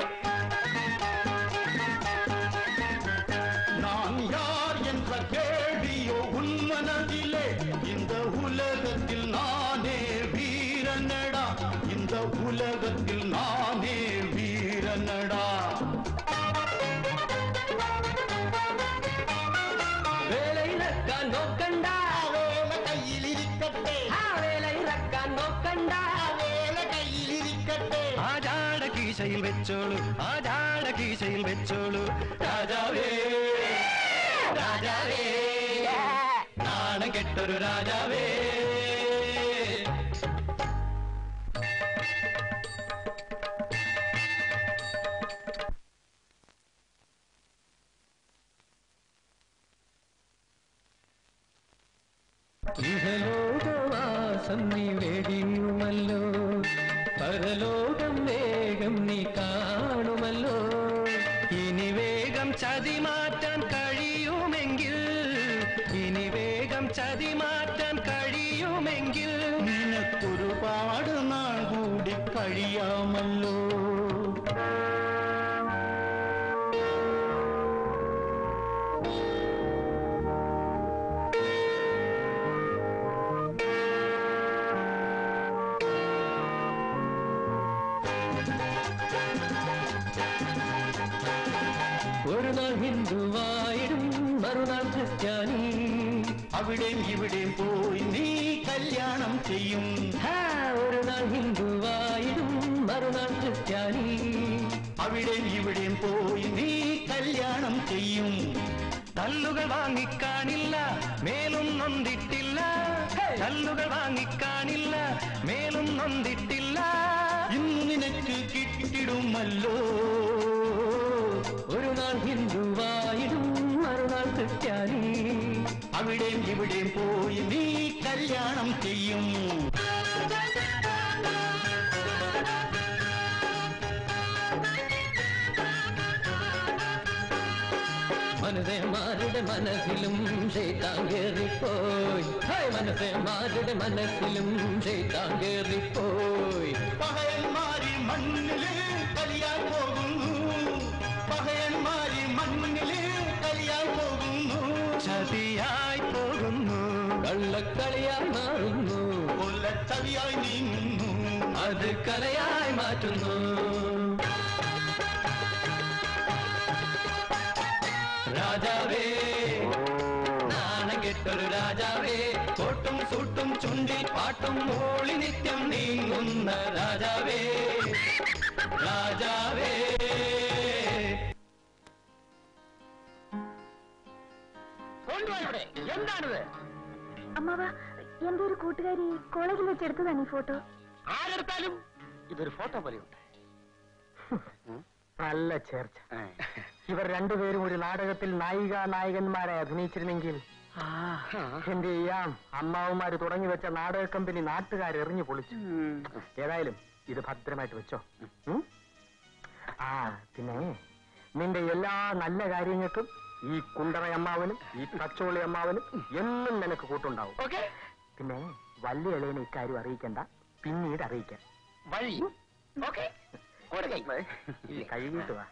நான் யார் என்ற கேள்வியோ உன் மனதிலே இந்த உலகத்தில் நானே வீரனடா இந்த உலகத்தில் நானே வீரனடா வேலை இறக்க நோக்கண்டா வேலை கையில் இருக்கட்டே வேலை இறக்க நோക്കണ്ടാ വേല കയ്യിലിരിക്കട്ടെ ആചാട കീശയിൽ വെച്ചോളൂ ആചാട കീശയിൽ വെച്ചോളൂ രാജാവേ രാജാവേ നാണം കെട്ടൊരു രാജാവേ ഇഹലോകവാസം നീ വെടിയുമല്ലോ പരലോകം വേഗം നീ കാണുമല്ലോ ഇനി വേഗം ചതി മാറ്റാൻ കഴിയുമെങ്കിൽ ഇനി വേഗം ചതി മാറ്റാൻ കഴിയുമെങ്കിൽ നിനക്കൊരുപാട് നാൾ കൂടി കഴിയാമല്ലോ മറുനാൾ ക്രിസ്ത്യാനി അവിടെയും ഇവിടെയും പോയി നീ കല്യാണം ചെയ്യും ഹാ, ഒരു നാൾ ഹിന്ദുവായിടും മറുനാൾ ക്രിസ്ത്യാനി അവിടെയും ഇവിടെയും പോയി നീ കല്യാണം ചെയ്യും തല്ലുകൾ വാങ്ങിക്കാണില്ല മേലും നൊന്തിട്ടില്ല തല്ലുകൾ വാങ്ങിക്കാണില്ല മേലും നൊന്തിട്ടില്ല ഇന്ന് നിനക്ക് കിട്ടിടുമല്ലോ ഒരു നാൾ ഹിന്ദുവായിടും മറുനാൾ ക്രിസ്ത്യാനി അവിടെയും ഇവിടെയും പോയി നീ കല്യാണം ചെയ്യും മനസ്സേമാരുടെ മനസ്സിലും ചെയ്താങ്കേറിപ്പോയി മനസ്സേമാരുടെ മനസ്സിലും ചെയ്താങ്കേറിപ്പോയി പകയന്മാരി മണ്ണില് കലിയാൻ പോകുന്നു പകയന്മാരി മണ്ണില് കലിയാൻ പോകുന്നു ചതിയായി പോകുന്നു കള്ളക്കളിയായി മാറുന്നു കൊല്ലച്ചതിയായി നീങ്ങുന്നു അത് കലയായി മാറ്റുന്നു രാജാവേ നാണം കെട്ടൊരു രാജാവേ കോട്ടും സൂട്ടും ചുണ്ടിൽ പാട്ടും മോളി നിത്യം നീങ്ങുന്ന രാജാവേ രാജാവേ കൊണ്ടുപോയോടെ എന്താണിത് അമ്മാവ എന്റെ ഒരു കൂട്ടുകാരി കോളേജിൽ വെച്ച് എടുത്തതാണ് ഈ ഫോട്ടോ ആരെടുത്താലും ഇതൊരു ഫോട്ടോ പോലെയുണ്ട് നല്ല ചേർച്ച ഇവർ രണ്ടുപേരും ഒരു നാടകത്തിൽ നായിക നായകന്മാരെ അഭിനയിച്ചിരുന്നെങ്കിൽ എന്ത് ചെയ്യാം അമ്മാവന്മാര് തുടങ്ങി വെച്ച നാടക കമ്പനി നാട്ടുകാർ എറിഞ്ഞു പൊളിച്ചു ഏതായാലും ഇത് ഭദ്രമായിട്ട് വെച്ചോ ഉം? ആ പിന്നെ നിന്റെ എല്ലാ നല്ല കാര്യങ്ങൾക്കും ഈ കുണ്ടറ അമ്മാവനും ഈ പച്ചോളി അമ്മാവനും എന്നും നിനക്ക് കൂട്ടുണ്ടാവും ഓക്കെ പിന്നെ വലിയ ഇളയനെ ഇക്കാര്യം അറിയിക്കണ്ട പിന്നീട് അറിയിക്കാം വഴി ഓക്കെ കഴുകിയിട്ട് വാ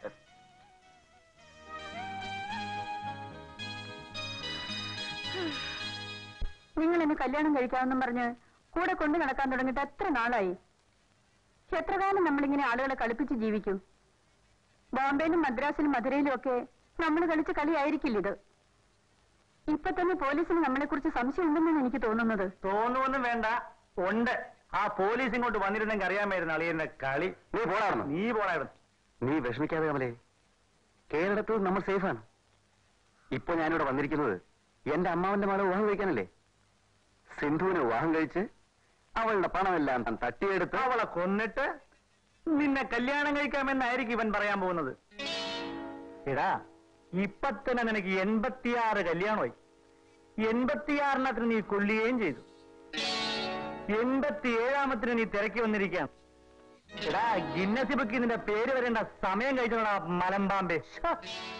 നിങ്ങൾ എന്നെ കല്യാണം കഴിക്കാമെന്നും പറഞ്ഞ് കൂടെ കൊണ്ടു നടക്കാൻ തുടങ്ങിയിട്ട് എത്ര നാളായി എത്ര കാലം നമ്മളിങ്ങനെ ആളുകളെ കളിപ്പിച്ച് ജീവിക്കും ബോംബെയിലും മദ്രാസിലും മധുരയിലും ഒക്കെ നമ്മൾ കളിച്ച കളിയായിരിക്കില്ല ഇത് ഇപ്പൊ തന്നെ പോലീസിന് നമ്മളെ കുറിച്ച് സംശയം ഉണ്ടെന്നാണ് എനിക്ക് തോന്നുന്നത് തോന്നുവൊന്നും വേണ്ട ഉണ്ട് ആ പോലീസ് ഇങ്ങോട്ട് വന്നിരുന്നെങ്കിൽ അറിയാമായിരുന്നു അളിയന്റെ കളി നീ പോടായിരുന്നു നീ പോണായിരുന്നു നീ വിഷമിക്കാതെ കമലേ കേരളത്തിൽ നമ്മൾ സേഫാണ് ഇപ്പൊ ഞാനിവിടെ വന്നിരിക്കുന്നത് എന്റെ അമ്മാവന്റെ മകളെ വിവാഹം കഴിക്കാനല്ലേ സിന്ധുവിനെ വിവാഹം കഴിച്ച് അവളുടെ പണമെല്ലാം താൻ തട്ടിയെടുത്ത് അവളെ കൊന്നിട്ട് നിന്നെ കല്യാണം കഴിക്കാമെന്നായിരിക്കും ഇവൻ പറയാൻ പോകുന്നത് എടാ ഇപ്പൊ തന്നെ നിനക്ക് എൺപത്തിയാറ് കല്യാണമായി എൺപത്തിയാറിനത്തിന് നീ കൊല്ലുകയും ചെയ്തു എൺപത്തിയേഴാമത്തിന് നീ തിരക്കി വന്നിരിക്കാം എടാ ഗിന്നസ് ബുക്ക് നിന്റെ പേര് വരേണ്ട സമയം കഴിച്ചോടാ മലമ്പാമ്പേ ശ്ശോ.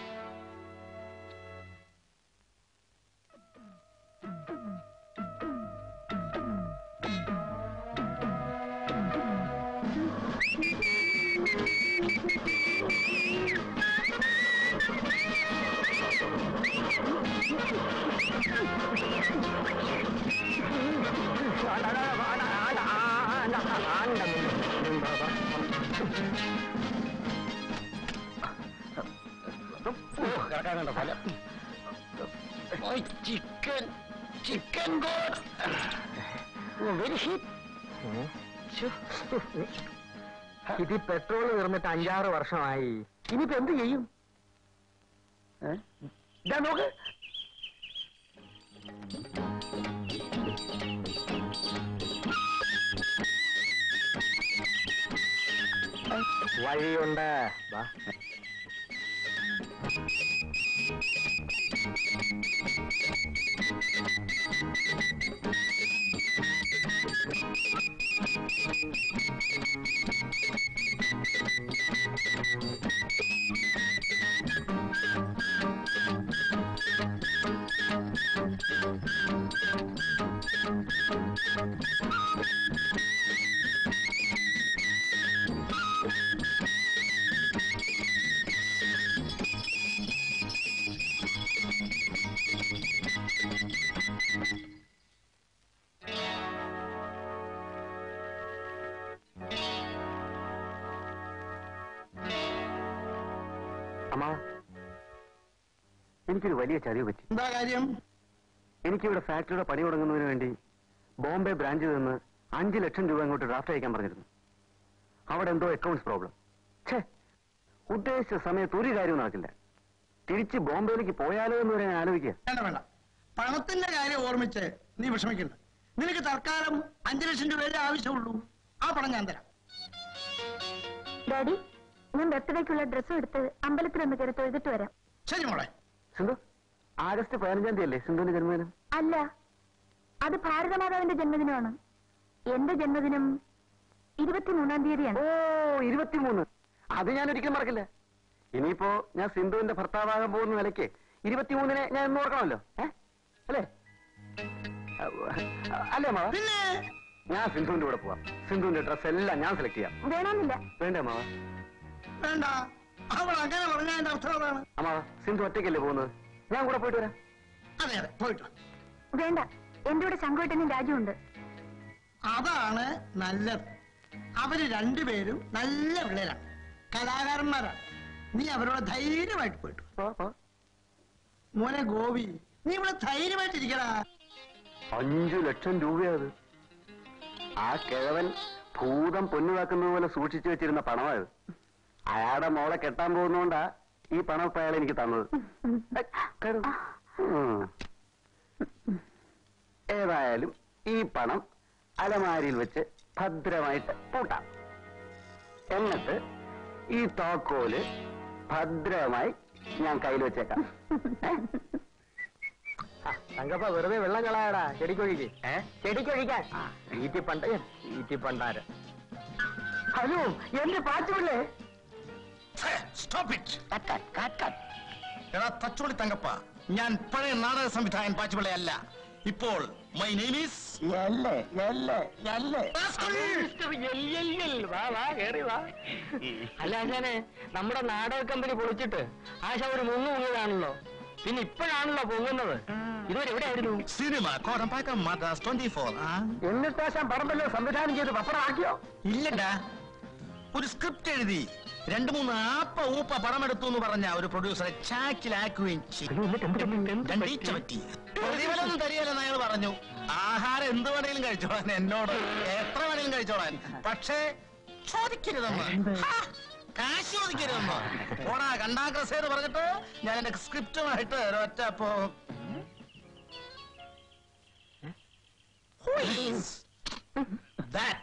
ചിക്കൻ ചിക്കൻ വെരി ഹീറ്റ് ഇത് പെട്രോൾ തീർന്നിട്ട് അഞ്ചാറ് വർഷമായി ഇനിയിപ്പോ എന്ത് ചെയ്യും ഇതാ നോക്ക് വഴിയുണ്ട് വാ അമ്മ എനിക്കൊരു വലിയ ചതിവ് പറ്റി എന്താ കാര്യം എനിക്കിവിടെ ഫാക്ടറിയുടെ പണി തുടങ്ങുന്നതിന് വേണ്ടി ബോംബെ ബ്രാഞ്ചിൽ നിന്ന് അഞ്ച് ലക്ഷം രൂപ അങ്ങോട്ട് ഡ്രാഫ്റ്റ് അയക്കാൻ പറഞ്ഞിരുന്നു അവിടെ എന്തോ അക്കൗണ്ട്സ് പ്രോബ്ലം ഛേ ഉദ്ദേശിച്ച സമയത്ത് ഒരു കാര്യവും നടക്കില്ല തിരിച്ച് ബോംബെയിലേക്ക് പോയാലോ എന്ന് വരെ ഞാൻ ആലോചിക്കുക വേണ്ട വേണ്ട പണത്തിന്റെ കാര്യം ഓർമ്മിച്ച് നീ വിഷമിക്കണ്ട നിനക്ക് തൽക്കാലം അഞ്ചു ലക്ഷം രൂപയുടെ ആവശ്യമുള്ളൂ ആ പണം ഞാൻ തരാം ഡാഡി ഞാൻ ബർത്ത്ഡേക്കുള്ള ഡ്രസ്സും എടുത്ത് അമ്പലത്തിലൊന്ന് കയറി തൊഴുതിട്ട് വരാം ശരി മോളെ സിന്ധു ആഗസ്റ്റ് പതിനഞ്ചാം തീയതി അല്ലേ സിന്ധുവിന്റെ ജന്മദിനം അല്ല അത് ഭാരതമാതാവിന്റെ ജന്മദിനമാണ് എന്റെ ജന്മദിനം ഇരുപത്തിമൂന്നാം തീയതിയാണ് ഓ ഇരുപത്തിമൂന്ന് അത് ഞാൻ ഒരിക്കലും മറക്കില്ല ഇനിയിപ്പോ ഞാൻ സിന്ധുവിന്റെ ഭർത്താവാകാൻ പോകുന്ന നിലയ്ക്ക് ഇരുപത്തിമൂന്നിനെ ഞാൻ എന്ന് ഓർക്കണമല്ലോ ഏ അല്ലേ അ- അല്ലേ മാവ പിന്നെ ഞാൻ സിന്ധുവിന്റെ കൂടെ പോവാം സിന്ധുവിന്റെ ഡ്രസ് എല്ലാം ഞാൻ സെലക്ട് ചെയ്യാം വേണമെന്നില്ല വേണ്ടേ മാവ വേണ്ട അവൾ അങ്ങനെ പറഞ്ഞതിന്റെ അർത്ഥം അതാണ് അമ്മാവ സിന്ധു ഒറ്റയ്ക്കല്ലേ പോകുന്നത് ഞാൻ കൂടെ പോയിട്ട് വരാം അതെ അതെ പോയിട്ട് വാ. വേണ്ട എന്റെ കൂടെ ശങ്കുവേട്ടനും രാജുവുണ്ട് അതാണ് നല്ലത് അവര് രണ്ടുപേരും നല്ല പിള്ളേരാണ് കലാകാരന്മാരാണ് നീ അവരോട് ധൈര്യമായിട്ട് പോയിട്ട് വാ. പോ, പോ. മോനെ ഗോപി നീ ഇവിടെ ധൈര്യമായിട്ടിരിക്കടാ അഞ്ചു ലക്ഷം രൂപയത് ആ കിഴവൻ ഭൂതം പൊന്നുവാക്കുന്നത് പോലെ സൂക്ഷിച്ചു വെച്ചിരുന്ന പണമായത് അയാളുടെ മോളെ കെട്ടാൻ പോകുന്നോണ്ടാ ഈ പണം ഇപ്പൊ അയാൾ എനിക്ക് തന്നത് ഏ, കേറ്. ഉം. ഏതായാലും ഈ പണം അലമാരിയിൽ വെച്ച് ഭദ്രമായിട്ട് പൂട്ടാം എന്നിട്ട് ഈ താക്കോല് ഭദ്രമായി ഞാൻ കയ്യിൽ വെച്ചേക്കാം ഏ? തങ്കപ്പ വെറുതെ വെള്ളം കളയാടാ ചെടിക്കൊഴിക്ക് ഏ ചെടിക്കൊഴിക്കാൻ ഈറ്റി പണ്ട ഈറ്റി പണ്ടാര ഹലോ എന്റെ പാച്ചുപിള്ളേ സ്റ്റോപ്പ് ഇറ്റ് എടാ തച്ചോളി തങ്കപ്പ ഞാൻ പഴയ നാടക സംവിധായകൻ പാച്ചുപിള്ളയല്ല ഇപ്പോൾ മൈ നെയിം ഈസ് എല്ലേ എല്ലേ എല്ലേ വാ വാ കേറി വാ അല്ല ആശാനെ നമ്മുടെ നാടക കമ്പനി പൊളിച്ചിട്ട് ആശ ഒരു മുങ്ങു മുങ്ങിയതാണല്ലോ പിന്നെ ഇപ്പോഴാണല്ലോ പൊങ്ങുന്നത് ഇതുവരെ എവിടെയായിരുന്നു cinema Kodambakkam Madras twenty four എന്നിട്ട് ആശാൻ പറമ്പല്ലോ സംവിധാനം ചെയ്ത് പപ്പടമാക്കിയോ ഇല്ലടാ ഒരു സ്ക്രിപ്റ്റ് എഴുതി രണ്ടു മൂന്ന് ആപ്പ ഊപ്പ പടമെടുത്തു എന്ന് പറഞ്ഞ ഒരു പ്രൊഡ്യൂസറെ ചാക്കിലാക്കുകയും ചെയ്തു രണ്ടീച്ച പറ്റി പ്രതിഫലമൊന്നും തരികയില്ലെന്ന് അയാൾ പറഞ്ഞു ആഹാരം എന്ത് വേണേലും കഴിച്ചോളാൻ എന്നോട് എത്ര വേണേലും കഴിച്ചോളാൻ പക്ഷേ ചോദിക്കരുതെന്ന് ഹാ, കാശ് ചോദിക്കരുതെന്ന് ഓടാ കണ്ടാക്രസേന്ന് പറഞ്ഞിട്ട് ഞാൻ എന്റെ സ്ക്രിപ്റ്റുമായിട്ട് ഒരൊറ്റ പോ Who is that?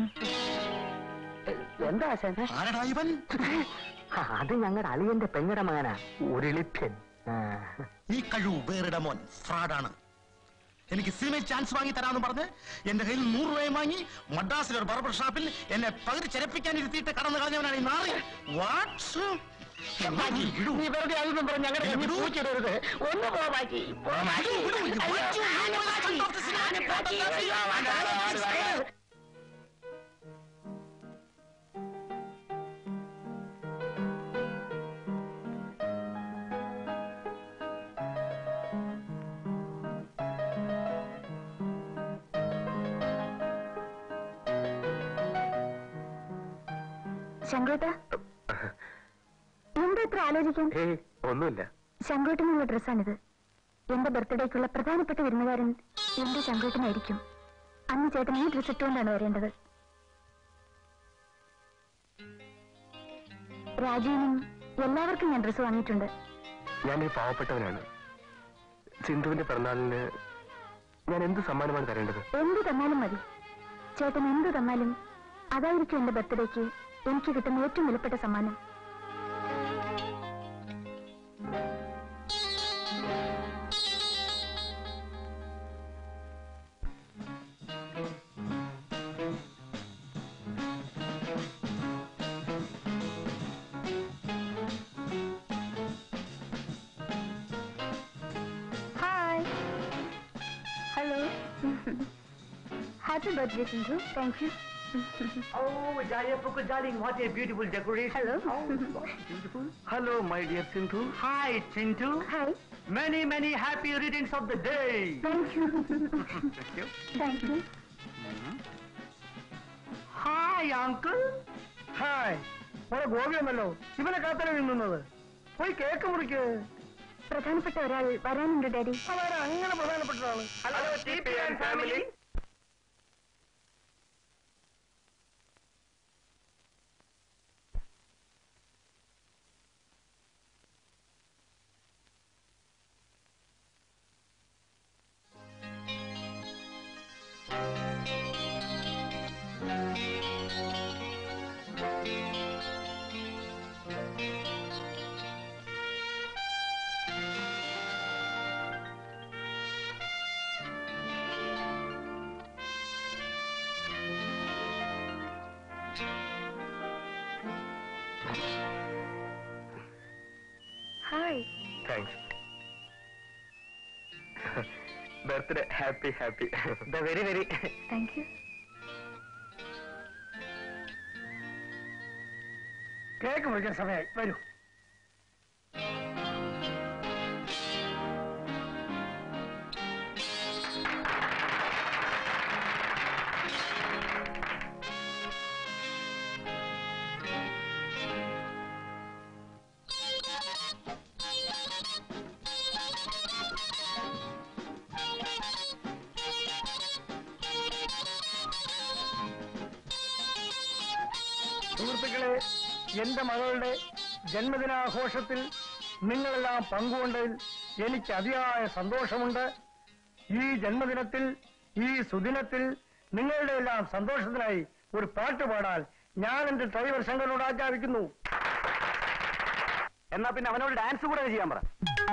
എന്താ ആശാനെ ആരടാ ഇവൻ ആ, അത് ഞങ്ങളുടെ അളിയന്റെ പെങ്ങടെ മകനാ ഉരുളിപ്യൻ ആ. ഈ കഴിവ് വേറിട മോൻ ഫ്രോഡാണ് എനിക്ക് സിനിമയിൽ ചാൻസ് വാങ്ങി തരാമെന്ന് പറഞ്ഞ് എന്റെ കയ്യിൽ നൂറ് രൂപയും വാങ്ങി മദ്രാസിലെ ഒരു ബർബർ ഷാപ്പിൽ എന്നെ പകുതി ചെരപ്പിക്കാൻ ഇരുത്തിയിട്ട് കടന്നു കളഞ്ഞവനാണ് ഈ നാറി വാട്സ് നീ വെറുതെ അതൊന്നും പറഞ്ഞ് ഞങ്ങളുടെ എന്നെ കഞ്ഞി വിടൂ. പൂച്ചിടരുത് ഒന്ന് പോ ബാക്കി പോ ബാക്കി. വിടൂ, വിടൂ. അയ്യോ, വാച്ചു, ആന വാച്ചു, ബാക്കി. of the cinema. ആന ബാക്കി. അയ്യോ, വേണ്ട, വേണ്ട, വേണ്ട, വേണ്ട. ശങ്കുവേട്ട എന്താ ഇത്ര ആലോചിക്കാൻ ഏയ് ഒന്നുമില്ല ശങ്കുവേട്ടനുള്ള ഡ്രസ്സാണിത് എന്റെ ബർത്ത്ഡേക്കുള്ള പ്രധാനപ്പെട്ട വിരുന്നുകാരൻ എന്റെ ശങ്കുവേട്ടനായിരിക്കും അന്ന് ചേട്ടൻ ഈ ഡ്രസ് ഇട്ടുകൊണ്ടാണ് വരേണ്ടത് രാജുവിനും എല്ലാവർക്കും ഞാൻ ഡ്രസ്സ് വാങ്ങിയിട്ടുണ്ട് ഞാനൊരു പാവപ്പെട്ടവനാണ് സിന്ധുവിന്റെ പിറന്നാളിന് ഞാൻ എന്ത് സമ്മാനമാണ് തരേണ്ടത് എന്ത് തന്നാലും മതി ചേട്ടൻ എന്ത് തന്നാലും അതായിരിക്കും എന്റെ ബർത്ത്ഡേക്ക് എനിക്ക് കിട്ടുന്ന ഏറ്റവും വിലപ്പെട്ട സമ്മാനം hi hello happy birthday Sindhu thank you Oh, Jaya Puku darling, what a beautiful decoration. Hello Hello, my dear Sindhu. Hi, Chintu. Hi Many, many happy readings of the day. Thank you Thank you. Thank you Hi, uncle. Hi മോളെ ഗോപിയൊന്നല്ലോ ഇവനെ കാത്തല നിന്നത് പോയി cake മുറിക്ക് പ്രധാനപ്പെട്ട ഒരാൾ വരാനുണ്ട് daddy അവരെ അങ്ങനെ പ്രധാനപ്പെട്ടതാണ് hello T P and family hi thanks birthday happy happy very very thank you cake മുറിക്കാൻ സമയമായി വരൂ സുഹൃത്തുക്കളെ എന്റെ മകളുടെ ജന്മദിനാഘോഷത്തിൽ നിങ്ങളെല്ലാം പങ്കുകൊണ്ടതിൽ എനിക്ക് അതിയായ സന്തോഷമുണ്ട് ഈ ജന്മദിനത്തിൽ ഈ സുദിനത്തിൽ നിങ്ങളുടെ എല്ലാം സന്തോഷത്തിനായി ഒരു പാട്ട് പാടാൻ ഞാൻ എന്റെ ഡ്രൈവർ ശങ്കറിനോട് ആജ്ഞാപിക്കുന്നു എന്നാ പിന്നെ അവനോട് ഡാൻസ് കൂടെ ചെയ്യാൻ പറ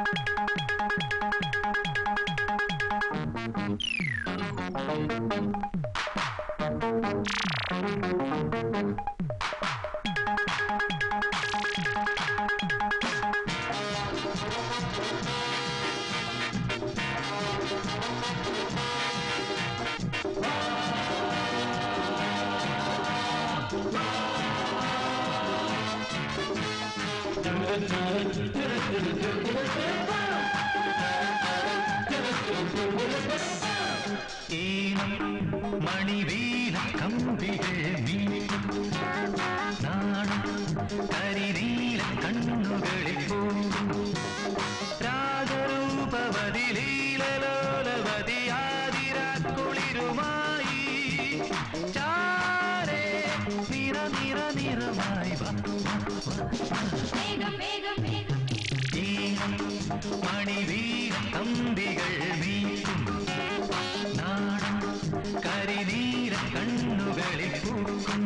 ഈണം മണിവീല കമ്പികൾ വീഴും നാണം കരിനീല കണ്ണുകളിൽ പോകും രാഗരൂപവതിലീലലോലവതിയാതിരാക്കുളിരുമായി ചാരേ നിറ നിറ നിറമായി വാ ഈണം മണിവീല കമ്പികൾ വീട്ടും നാണം കരിനീല കണ്ണുകളിൽ പൂക്കും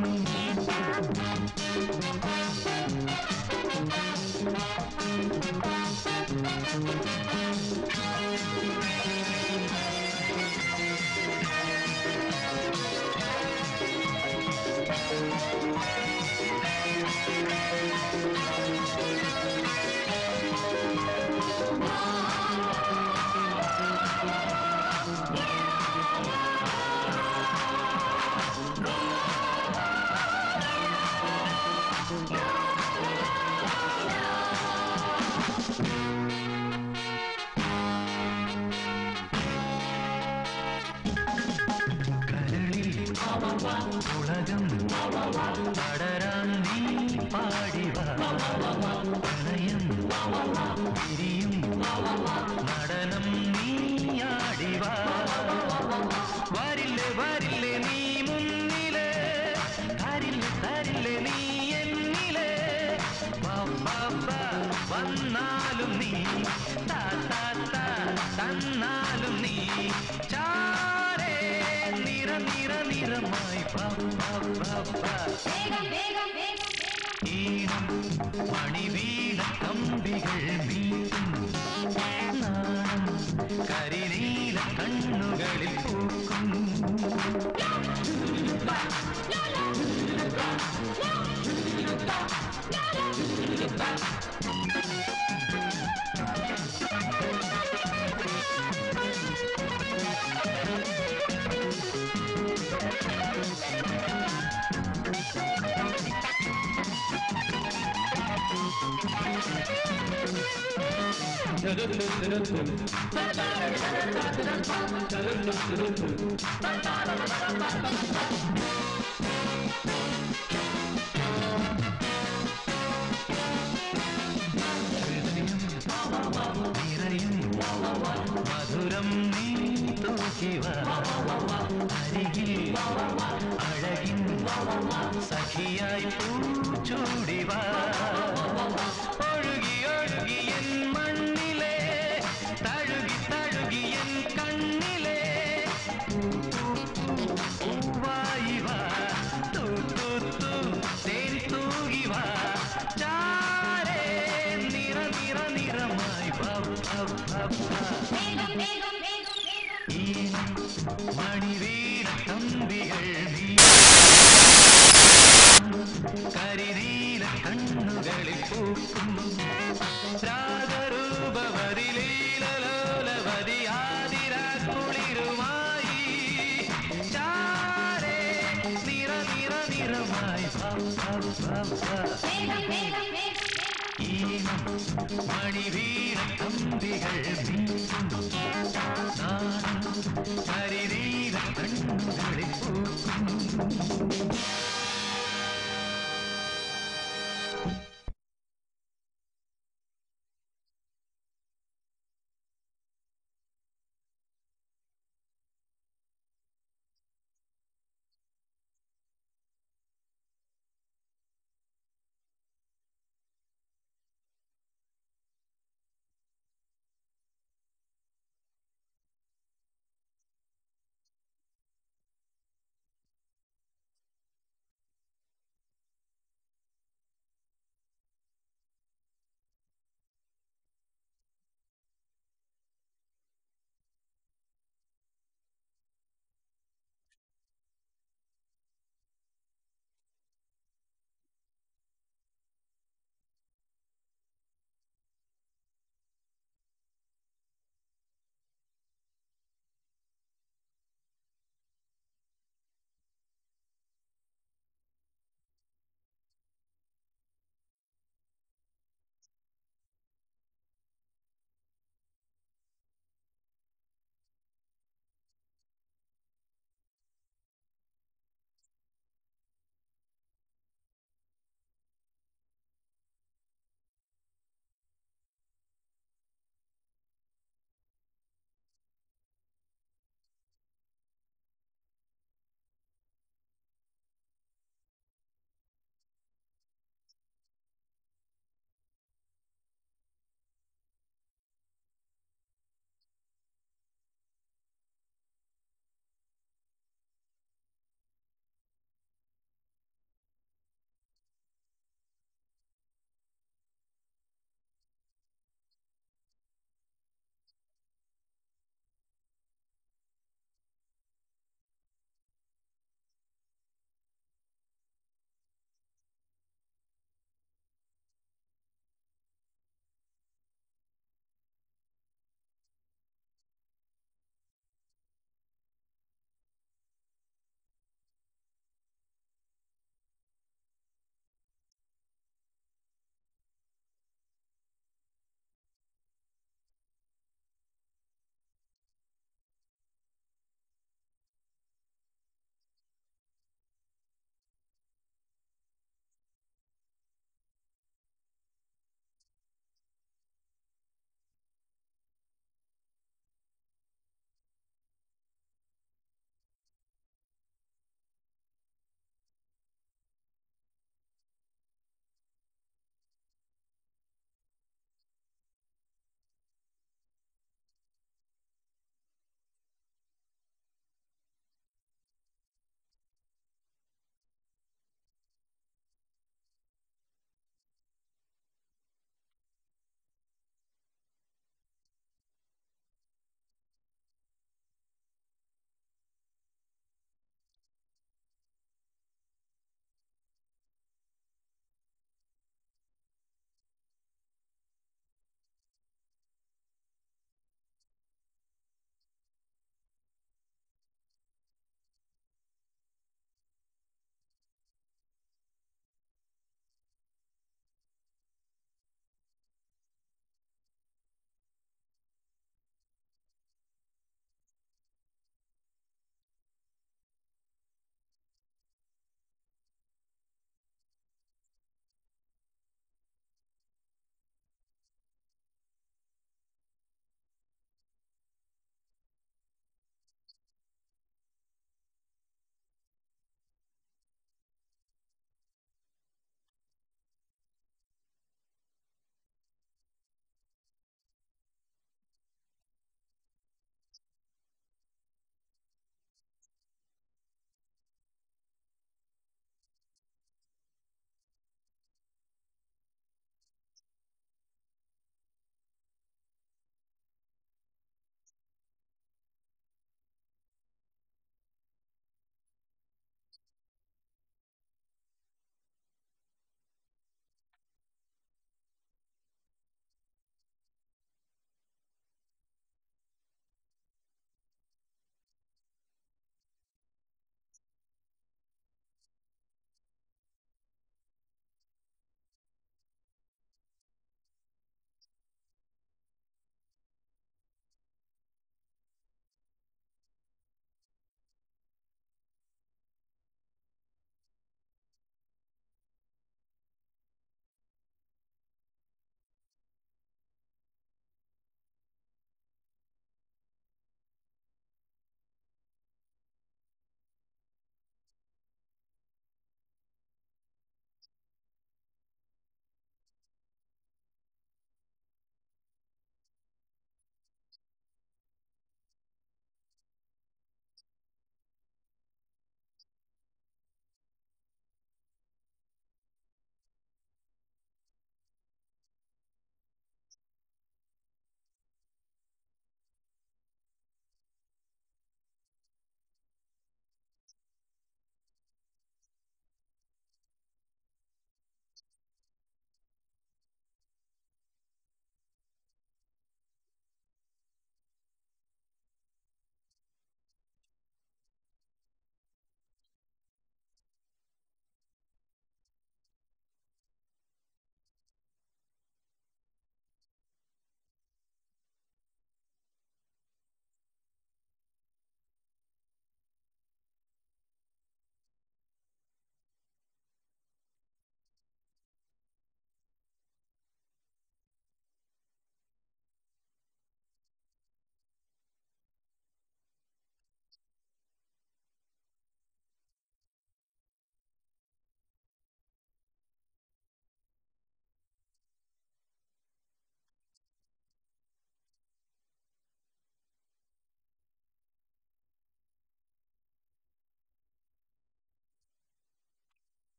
കരളിൽ ഉലകം പടരാൻ നീ പാടിവ പ്രണയം വിരിയും നടനം നീ ആടിവ വരില്ലേ വരില്ലേ നീ മുന്നിലെ തരില്ലേ തരില്ലേ നീ എന്നിലെ വാ, വാ, വാ, വന്നാലും നീ താ, താ, താ, തന്നാലും നീ ചാരേ നിറ നിറ നിറമായി വാ, വാ, വാ, വാ. ഈണം മണിവീണ കമ്പികൾ വീട്ടും നാണം കരിനീല കണ്ണുകളിൽ പൂക്കും മധുരം നീ തൂക്കിവ അരികിൽ അഴകിൻ സഖിയായി പൂച്ചൂടിവ ഒഴുകി ഒഴുകി എൻ മണ്ണിലെ തഴുകി തഴുകി എൻ കണ്ണിലെ പൂവായി വാ തൂ തൂ തൂ തേൻ തൂകി വാ ചാരേ നിറ നിറ നിറമായി വാ വാ വാ വാ ഈ മണിവീര തമ്പികൾ നീ കരിനീല കണ്ണുകളിൽ പൂക്കും രാഗരൂപവതിലീലലോലവതി ആതിരാക്കുളിരുമായി ചാരേ നിറ നിറ നിറമായി വാ വാ വാ വാ ഈ മണിവീര തമ്പികൾ നീക്കും നാനും കരിനീല കണ്ണുകളിൽ പൂക്കും